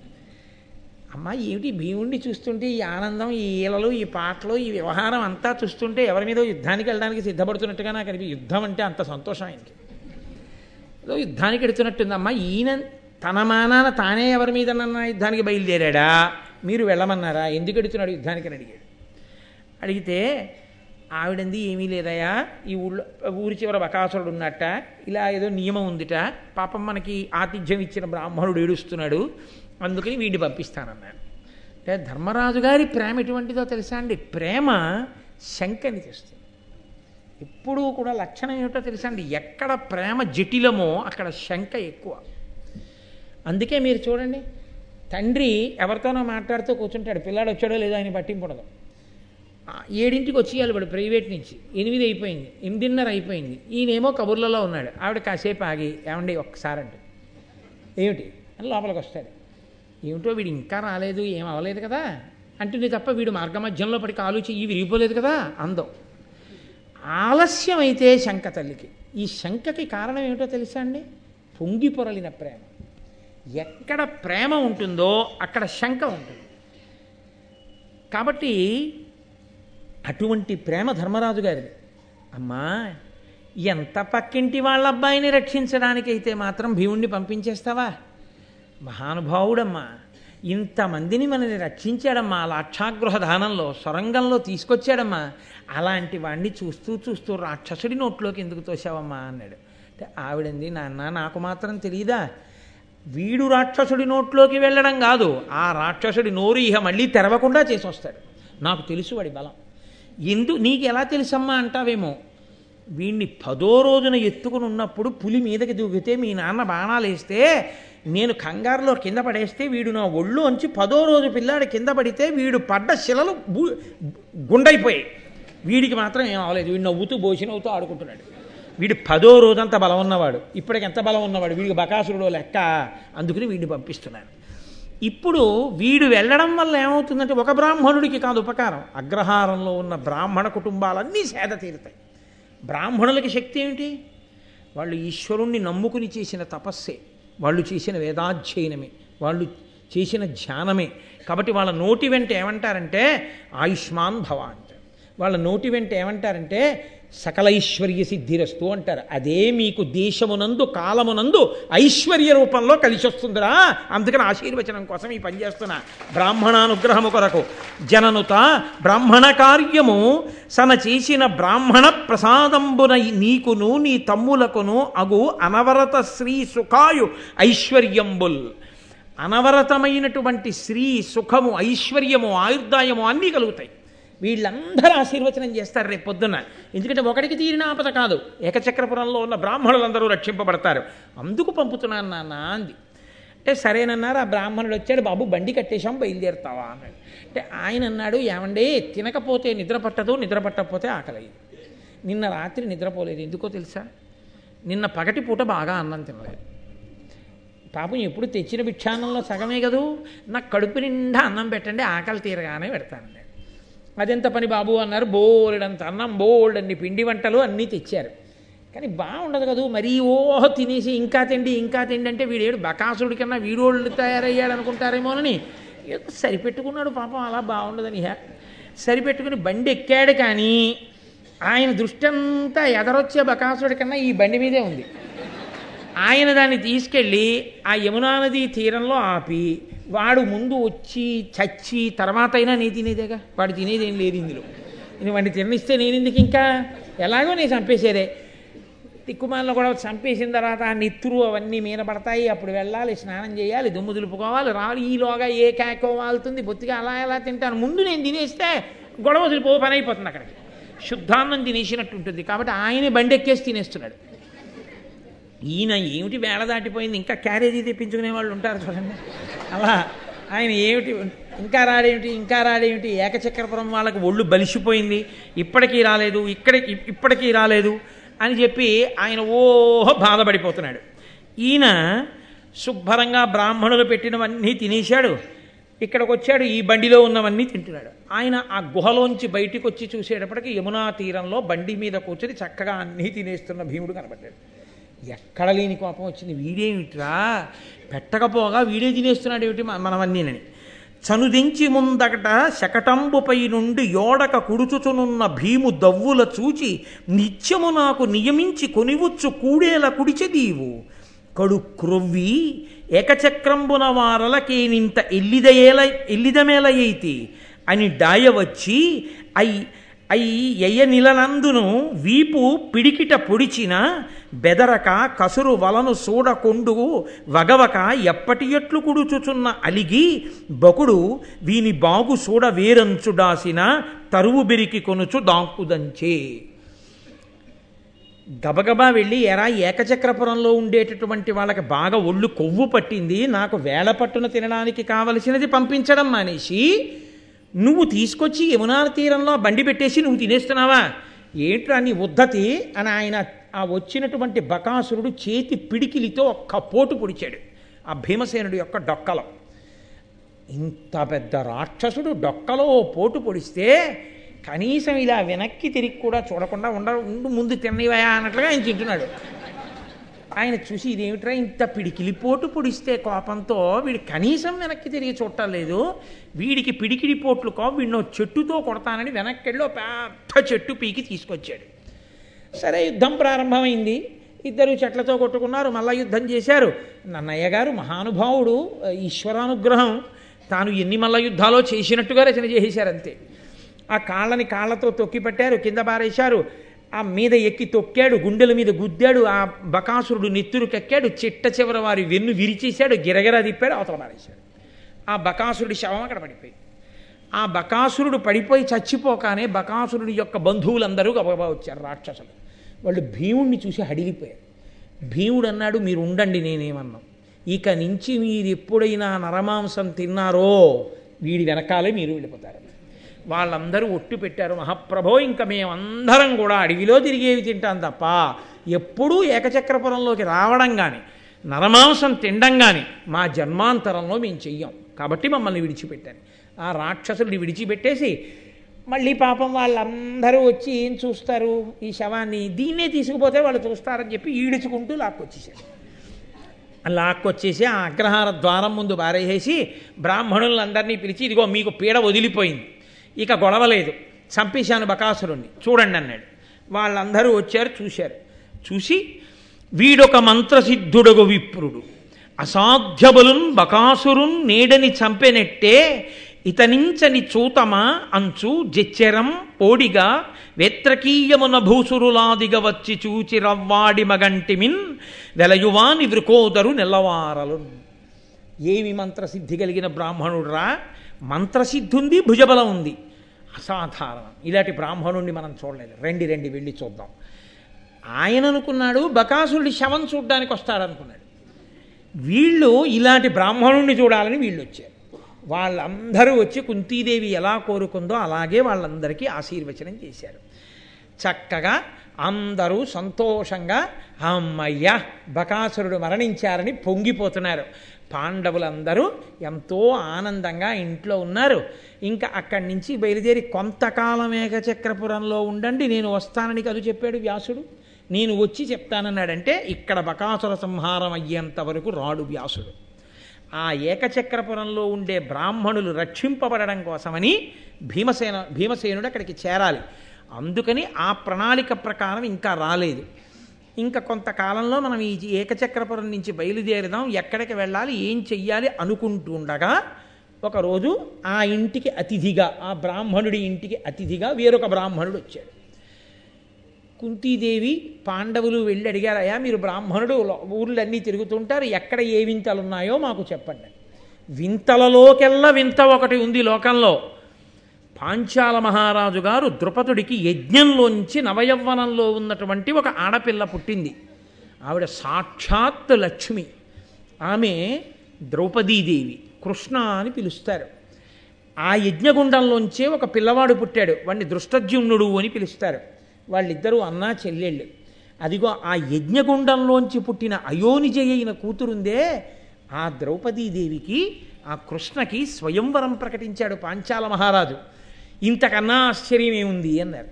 అమ్మ ఏమిటి భీముడిని చూస్తుంటే ఈ ఆనందం ఈ ఈలలు ఈ పాటలు ఈ వ్యవహారం అంతా చూస్తుంటే ఎవరి మీద యుద్ధానికి వెళ్ళడానికి సిద్ధపడుతున్నట్టుగా నాకు అనిపి యుద్ధం అంటే అంత సంతోషం ఆయనకి ఏదో యుద్ధానికి ఎడుతున్నట్టుందమ్మా ఈయన తన మానాన తానే ఎవరి మీద యుద్ధానికి బయలుదేరాడా మీరు వెళ్ళమన్నారా ఎందుకు ఎడుతున్నాడు యుద్ధానికి అని అడిగాడు అడిగితే ఆవిడంది ఏమీ లేదయా ఈ ఊళ్ళో ఊరి చివర బకాసురుడు ఉన్నట్ట ఇలా ఏదో నియమం ఉందిట పాపం మనకి ఆతిథ్యం ఇచ్చిన బ్రాహ్మణుడు ఏడుస్తున్నాడు అందుకని వీడిని పంపిస్తానన్నాడు అంటే ధర్మరాజు గారి ప్రేమ ఎటువంటిదో తెలుసా అండి ప్రేమ శంకని తెస్తుంది ఎప్పుడూ కూడా లక్షణం ఏమిటో తెలుసా అండి ఎక్కడ ప్రేమ జటిలమో అక్కడ శంక ఎక్కువ అందుకే మీరు చూడండి తండ్రి ఎవరితోనో మాట్లాడుతూ కూర్చుంటాడు పిల్లాడు వచ్చాడో లేదో ఆయన పట్టింపుడదు ఆ, ఏడింటికి వచ్చేయాలి వాడు ప్రైవేట్ నుంచి ఎనిమిది అయిపోయింది ఎనిమిదిన్నర అయిపోయింది ఈయనేమో కబుర్లలో ఉన్నాడు ఆవిడ కాసేపు ఆగి ఏమండి ఒక్కసారి అంటే ఏమిటి అని లోపలికి వస్తాడు ఏమిటో వీడు ఇంకా రాలేదు ఏం అవ్వలేదు కదా అంటుంది తప్ప వీడు మార్గమధ్యంలో పడి కాలు చెయ్యి విరిగిపోలేదు కదా అందం ఆలస్యం అయితే శంక తల్లికి ఈ శంకకి కారణం ఏమిటో తెలుసా అండి పొంగి పొరలిన ప్రేమ ఎక్కడ ప్రేమ ఉంటుందో అక్కడ శంక ఉంటుంది కాబట్టి అటువంటి ప్రేమ ధర్మరాజు గారిది అమ్మా ఎంత పక్కింటి వాళ్ళ అబ్బాయిని రక్షించడానికైతే మాత్రం భీముణ్ణి పంపించేస్తావా మహానుభావుడమ్మా ఇంతమందిని మనని రక్షించాడమ్మా లాక్షాగృహ దానంలో సొరంగంలో తీసుకొచ్చాడమ్మా అలాంటి వాడిని చూస్తూ చూస్తూ రాక్షసుడి నోట్లోకి ఎందుకు తోసావమ్మా అన్నాడు అంటే ఆవిడంది నాన్న నాకు మాత్రం తెలియదా వీడు రాక్షసుడి నోట్లోకి వెళ్ళడం కాదు ఆ రాక్షసుడి నోరు ఇహ మళ్ళీ తెరవకుండా చేసి వస్తాడు నాకు తెలుసు వాడి బలం ఎందు నీకు ఎలా తెలుసమ్మా అంటావేమో వీడిని పదో రోజున ఎత్తుకుని ఉన్నప్పుడు పులి మీదకి దూకితే మీ నాన్న బాణాలు వేస్తే నేను కంగారులో కింద పడేస్తే వీడు నా ఒళ్ళు అంచి పదో రోజు పిల్లాడు కింద పడితే వీడు పడ్డ శిలలు బు గుండైపోయాయి వీడికి మాత్రం ఏం అవ్వలేదు వీడు నవ్వుతూ బోసి నవ్వుతూ ఆడుకుంటున్నాడు వీడు పదో రోజంత బలం ఉన్నవాడు ఇప్పటికి ఎంత బలం ఉన్నవాడు వీడికి బకాసురుడు లెక్క అందుకని వీడిని పంపిస్తున్నాను ఇప్పుడు వీడు వెళ్ళడం వల్ల ఏమవుతుందంటే ఒక బ్రాహ్మణుడికి కాదు ఉపకారం అగ్రహారంలో ఉన్న బ్రాహ్మణ కుటుంబాలన్నీ సేద తీరుతాయి బ్రాహ్మణులకి శక్తి ఏమిటి వాళ్ళు ఈశ్వరుణ్ణి నమ్ముకుని చేసిన తపస్సే వాళ్ళు చేసిన వేదాధ్యయనమే వాళ్ళు చేసిన ధ్యానమే కాబట్టి వాళ్ళ నోటి వెంట ఏమంటారంటే ఆయుష్మాన్ భవ అంటారు వాళ్ళ నోటి వెంట ఏమంటారంటే సకల ఐశ్వర్య సిద్ధిరస్తు అంటారు అదే మీకు దేశమునందు కాలమునందు ఐశ్వర్య రూపంలో కలిసి వస్తుందిరా అందుకని ఆశీర్వచనం కోసం ఈ పని చేస్తున్నా బ్రాహ్మణానుగ్రహము కొరకు జననుత బ్రాహ్మణ కార్యము సన చేసిన బ్రాహ్మణ ప్రసాదంబున నీకును నీ తమ్ములకును అగు అనవరత శ్రీ సుఖాయు ఐశ్వర్యంబుల్ అనవరతమైనటువంటి శ్రీ సుఖము ఐశ్వర్యము ఆయుర్దాయము అన్నీ కలుగుతాయి వీళ్ళందరూ ఆశీర్వచనం చేస్తారు రేపు పొద్దున్న ఎందుకంటే ఒకటికి తీరిన ఆపద కాదు ఏకచక్రపురంలో ఉన్న బ్రాహ్మణులందరూ రక్షింపబడతారు అందుకు పంపుతున్నాను నాన్న అంది అంటే సరేనన్నారు ఆ బ్రాహ్మణుడు వచ్చాడు బాబు బండి కట్టేశాం బయలుదేరుతావా అన్నాడు అంటే ఆయన అన్నాడు ఏమండి తినకపోతే నిద్ర పట్టదు నిద్ర పట్టకపోతే ఆకలి నిన్న రాత్రి నిద్రపోలేదు ఎందుకో తెలుసా నిన్న పగటి పూట బాగా అన్నం తినలేదు పాపం ఎప్పుడు తెచ్చిన భిక్షాన్నంలో సగమే కదూ నాకు కడుపు నిండా అన్నం పెట్టండి ఆకలి తీరగానే పెడతాను అదెంత పని బాబు అన్నారు బోలెడంత అన్నం బోల్డన్ని పిండి వంటలు అన్నీ తెచ్చారు కానీ బాగుండదు కదూ మరీ ఓహో తినేసి ఇంకా తిండి ఇంకా తిండి అంటే వీడేడు బకాసుడి కన్నా వీడోళ్ళు తయారయ్యాడు అనుకుంటారేమోనని ఏదో సరిపెట్టుకున్నాడు పాపం అలా బాగుండదని హే. సరిపెట్టుకుని బండి ఎక్కాడు కానీ ఆయన దృష్టి అంతా ఎదరొచ్చే బకాసుడి కన్నా ఈ బండి మీదే ఉంది ఆయన దాన్ని తీసుకెళ్ళి ఆ యమునా నది తీరంలో ఆపి వాడు ముందు వచ్చి చచ్చి తర్వాత అయినా నీ తినేదేగా వాడు తినేదేం లేదు ఇందులో నేను వాడిని తిననిస్తే నేను ఎందుకు ఇంకా ఎలాగో నేను చంపేసేదే తిక్కుమాలను కూడా చంపేసిన తర్వాత ఆ నెత్తురు అవన్నీ మీద పడతాయి అప్పుడు వెళ్ళాలి స్నానం చేయాలి దుమ్ము దులుపుకోవాలి రావాలి ఈలోగా ఏ కేకో వాళ్తుంది బొత్తిగా అలా ఎలా తింటాను ముందు నేను తినేస్తే గొడవ వదిలిపో పని అయిపోతుంది అక్కడికి శుద్ధాన్నం తినేసినట్టు ఉంటుంది కాబట్టి ఆయనే బండి ఎక్కేసి తినేస్తున్నాడు ఈయన ఏమిటి వేళ దాటిపోయింది ఇంకా క్యారేజీ తెప్పించుకునే వాళ్ళు ఉంటారు చూడండి అలా ఆయన ఏమిటి ఇంకా రాడేమిటి ఇంకా రాడేమిటి ఏకచక్రపురం వాళ్ళకి ఒళ్ళు బలిసిపోయింది ఇప్పటికీ రాలేదు ఇక్కడ ఇప్పటికీ రాలేదు అని చెప్పి ఆయన ఓహో బాధపడిపోతున్నాడు ఈయన శుభ్రంగా బ్రాహ్మణులు పెట్టినవన్నీ తినేశాడు ఇక్కడికి వచ్చాడు ఈ బండిలో ఉన్నవన్నీ తింటున్నాడు ఆయన ఆ గుహలోంచి బయటికి వచ్చి చూసేటప్పటికి యమునా తీరంలో బండి మీద కూర్చొని చక్కగా అన్నీ తినేస్తున్న భీముడు కనబడ్డాడు ఎక్కడ లేని కోపం వచ్చింది వీడేమిట్రా పెట్టకపోగా వీడే తినేస్తున్నాడు ఏమిటి మ- మనవన్నీనని చనుదించి ముందకట శకటంబుపై నుండి యోడక కుడుచుచునున్న భీము దవ్వుల చూచి నిత్యము నాకు నియమించి కొనివచ్చు కూడేల కుడిచెదీవు కడు క్రొవ్వి ఏకచక్రంబున వారలకేనింత ఎల్లిదయేల ఎల్లిదమేలయైతి అని డాయ వచ్చి ఐ ఐ ఎయ్య నిలనందును వీపు పిడికిట పొడిచిన బెదరక కసురు వలను సూడకొండు వగవక ఎప్పటి ఎట్లు కుడుచుచున్న అలిగి బకుడు వీని బాగు సూడ వేరంచుడాసిన తరువు బెరికి కొనుచు దాంకుదంచే గబగబా వెళ్ళి ఎరా ఏకచక్రపురంలో ఉండేటటువంటి వాళ్ళకి బాగా ఒళ్ళు కొవ్వు పట్టింది నాకు వేళ పట్టున తినడానికి కావలసినది పంపించడం మానేసి నువ్వు తీసుకొచ్చి యమునా తీరంలో బండి పెట్టేసి నువ్వు తినేస్తున్నావా ఏంట్రా నీ ఉద్ధతి అని ఆయన ఆ వచ్చినటువంటి బకాసురుడు చేతి పిడికిలితో ఒక్క పోటు పొడిచాడు ఆ భీమసేనుడి యొక్క డొక్కలో ఇంత పెద్ద రాక్షసుడు డొక్కలో ఓ పోటు పొడిస్తే కనీసం ఇలా వెనక్కి తిరిగి కూడా చూడకుండా ఉండ ఉండు ముందు తిన్నవయా అన్నట్లుగా ఆయన తింటున్నాడు ఆయన చూసి ఇదేమిట్రా ఇంత పిడికిలి పోటు పొడిస్తే కోపంతో వీడు కనీసం వెనక్కి తిరిగి చూడటం లేదు వీడికి పిడికిడి పోట్లు కో వీడినో చెట్టుతో కొడతానని వెనక్కి వెళ్ళి ఓ పెద్ద చెట్టు పీకి తీసుకొచ్చాడు సరే యుద్ధం ప్రారంభమైంది ఇద్దరు చెట్లతో కొట్టుకున్నారు మళ్ళా యుద్ధం చేశారు నన్నయ్య గారు మహానుభావుడు ఈశ్వరానుగ్రహం తాను ఎన్ని మల్ల యుద్ధాలో చేసినట్టుగా రచన చేసేశారు అంతే ఆ కాళ్ళని కాళ్ళతో తొక్కి పట్టారు కింద పారేశారు ఆ మీద ఎక్కి తొక్కాడు గుండెల మీద గుద్దాడు ఆ బకాసురుడు నెత్తురు కెక్కాడు చిట్ట చివర వారి వెన్ను విరిచేశాడు గిరగిరా తిప్పాడు అవతల పారేశాడు ఆ బకాసురుడి శవం అక్కడ పడిపోయింది ఆ బకాసురుడు పడిపోయి చచ్చిపోగానే బకాసురుడి యొక్క బంధువులందరూ గబగబా వచ్చారు రాక్షసులు వాళ్ళు భీముడిని చూసి హడిలిపోయారు భీముడు అన్నాడు మీరు ఉండండి నేనేమన్నాం ఇక నుంచి మీరు ఎప్పుడైనా నరమాంసం తిన్నారో వీడి వెనకాలే మీరు వెళ్ళిపోతారు వాళ్ళందరూ ఒట్టు పెట్టారు మహాప్రభో ఇంకా మేమందరం కూడా అడవిలో తిరిగేవి తింటాం తప్ప ఎప్పుడూ ఏకచక్రపురంలోకి రావడం కానీ నరమాంసం తినడం కానీ మా జన్మాంతరంలో మేము చెయ్యం కాబట్టి మమ్మల్ని విడిచిపెట్టారు ఆ రాక్షసుల్ని విడిచిపెట్టేసి మళ్ళీ పాపం వాళ్ళందరూ వచ్చి ఏం చూస్తారు ఈ శవాన్ని దీన్నే తీసుకుపోతే వాళ్ళు చూస్తారని చెప్పి ఈడుచుకుంటూ లాక్కొచ్చేసారు లాక్కొచ్చేసి ఆ అగ్రహార ద్వారం ముందు బారేసేసి బ్రాహ్మణులందరినీ పిలిచి ఇదిగో మీకు పీడ వదిలిపోయింది ఇక గొడవ లేదు చంపేశాను బకాసురుణ్ణి చూడండి అన్నాడు వాళ్ళందరూ వచ్చారు చూశారు చూసి వీడొక మంత్రసిద్ధుడగు విప్రుడు అసాధ్యబలున్ బకాసురున్ నేడని చంపెనెట్టే ఇతనించని చూతమా అంచు జెచ్చెరం పోడిగా వేత్రకీయమున భూసురులాదిగ వచ్చి చూచి రవ్వాడి మగంటిమిన్ వెలయువాని వృకోదరు నెల్లవారలు ఏమి మంత్రసిద్ధి కలిగిన బ్రాహ్మణుడురా మంత్రసిద్ధి ఉంది భుజబలం ఉంది అసాధారణం ఇలాంటి బ్రాహ్మణుణ్ణి మనం చూడలేదు రెండి రెండి వెళ్ళి చూద్దాం ఆయన అనుకున్నాడు బకాసురుడి శవం చూడ్డానికి వస్తాడనుకున్నాడు వీళ్ళు ఇలాంటి బ్రాహ్మణుణ్ణి చూడాలని వీళ్ళు వచ్చారు వాళ్ళందరూ వచ్చి కుంతీదేవి ఎలా కోరుకుందో అలాగే వాళ్ళందరికీ ఆశీర్వచనం చేశారు చక్కగా అందరూ సంతోషంగా అమ్మయ్య బకాసురుడు మరణించారని పొంగిపోతున్నారు పాండవులందరూ ఎంతో ఆనందంగా ఇంట్లో ఉన్నారు ఇంకా అక్కడి నుంచి బయలుదేరి కొంతకాలం ఏకచక్రపురంలో ఉండండి నేను వస్తానని కదు చెప్పాడు వ్యాసుడు నేను వచ్చి చెప్తానన్నాడంటే ఇక్కడ బకాసుర సంహారం అయ్యేంత వరకు రాడు వ్యాసుడు ఆ ఏకచక్రపురంలో ఉండే బ్రాహ్మణులు రక్షింపబడడం కోసమని భీమసేన భీమసేనుడు అక్కడికి చేరాలి అందుకని ఆ ప్రణాళిక ప్రకారం ఇంకా రాలేదు ఇంకా కొంతకాలంలో మనం ఈ ఏకచక్రపురం నుంచి బయలుదేరుదాం ఎక్కడికి వెళ్ళాలి ఏం చెయ్యాలి అనుకుంటుండగా ఒకరోజు ఆ ఇంటికి అతిథిగా ఆ బ్రాహ్మణుడి ఇంటికి అతిథిగా వేరొక బ్రాహ్మణుడు వచ్చాడు కుంతీదేవి పాండవులు వెళ్ళి అడిగారయ్యా మీరు బ్రాహ్మణుడు లో- ఊర్లన్నీ తిరుగుతుంటారు ఎక్కడ ఏ వింతలు ఉన్నాయో మాకు చెప్పండి వింతలలోకెల్లా వింత ఒకటి ఉంది లోకంలో పాంచాల మహారాజు గారు ద్రుపదుడికి యజ్ఞంలోంచి నవయవ్వనంలో ఉన్నటువంటి ఒక ఆడపిల్ల పుట్టింది ఆవిడ సాక్షాత్ లక్ష్మి ఆమె ద్రౌపదీదేవి కృష్ణ అని పిలుస్తారు ఆ యజ్ఞగుండంలోంచే ఒక పిల్లవాడు పుట్టాడు వాడిని దృష్టజ్యుమ్నుడు అని పిలుస్తారు వాళ్ళిద్దరూ అన్నా చెల్లెళ్ళు అదిగో ఆ యజ్ఞగుండంలోంచి పుట్టిన అయోనిజయ అయిన కూతురుందే ఆ ద్రౌపదీదేవికి ఆ కృష్ణకి స్వయంవరం ప్రకటించాడు పాంచాల మహారాజు ఇంతకన్నా ఆశ్చర్యం ఏముంది అన్నారు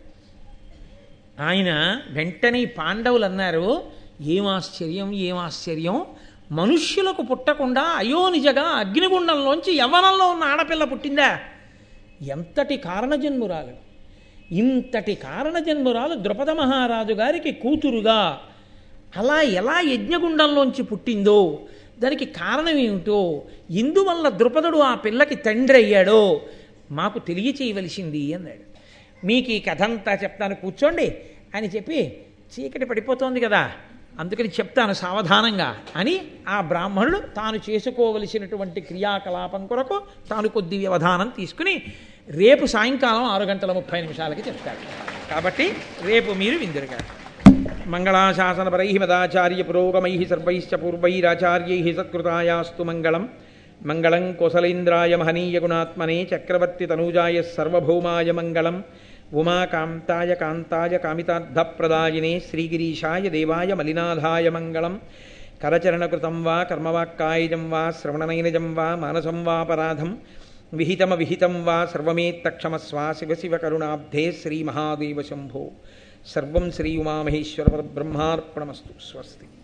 ఆయన వెంటనే ఈ పాండవులు అన్నారు ఏం ఆశ్చర్యం ఏం ఆశ్చర్యం మనుష్యులకు పుట్టకుండా అయోనిజగా అగ్నిగుండంలోంచి యవ్వనంలో ఉన్న ఆడపిల్ల పుట్టిందా ఎంతటి కారణజన్మురాలు ఇంతటి కారణజన్మురాలు ద్రుపద మహారాజు గారికి కూతురుగా అలా ఎలా యజ్ఞగుండంలోంచి పుట్టిందో దానికి కారణం ఏమిటో ఎందువల్ల ద్రుపదుడు ఆ పిల్లకి తండ్రి అయ్యాడో మాకు తెలియచేయవలసింది అన్నాడు మీకు ఈ కథ అంతా చెప్తాను కూర్చోండి అని చెప్పి చీకటి పడిపోతోంది కదా అందుకని చెప్తాను సావధానంగా అని ఆ బ్రాహ్మణుడు తాను చేసుకోవలసినటువంటి క్రియాకలాపం కొరకు తాను కొద్ది వ్యవధానం తీసుకుని రేపు సాయంకాలం ఆరు గంటల ముప్పై నిమిషాలకి చెప్తాడు కాబట్టి రేపు మీరు విందురుగా మంగళాశాసనపరై మదాచార్య పురోగమై సర్వైశ్చ పూర్వైరాచార్యై సత్కృతాయాస్తు మంగళం మంగళం కోసలేంద్రాయ మహనీయ గుణాత్మనే చక్రవర్తి తనూజాయ సర్వభౌమాయ మంగళం ఉమాకాంతాయ కాంతాయ కామితార్థప్రదాయినే శ్రీగిరీశాయ దేవాయ మలినాథాయ మంగళం కరచరణకృతం వా కర్మవాక్కాయజం వా శ్రవణనైనజం వా మానసం వాపరాధం విహితమ విహితం వా సర్వమేత్తక్షమస్వా శివ శివ కరుణాబ్ధే శ్రీమహాదేవ శంభో సర్వం శ్రీ ఉమామహేశ్వర బ్రహ్మార్పణమస్తు స్వస్తి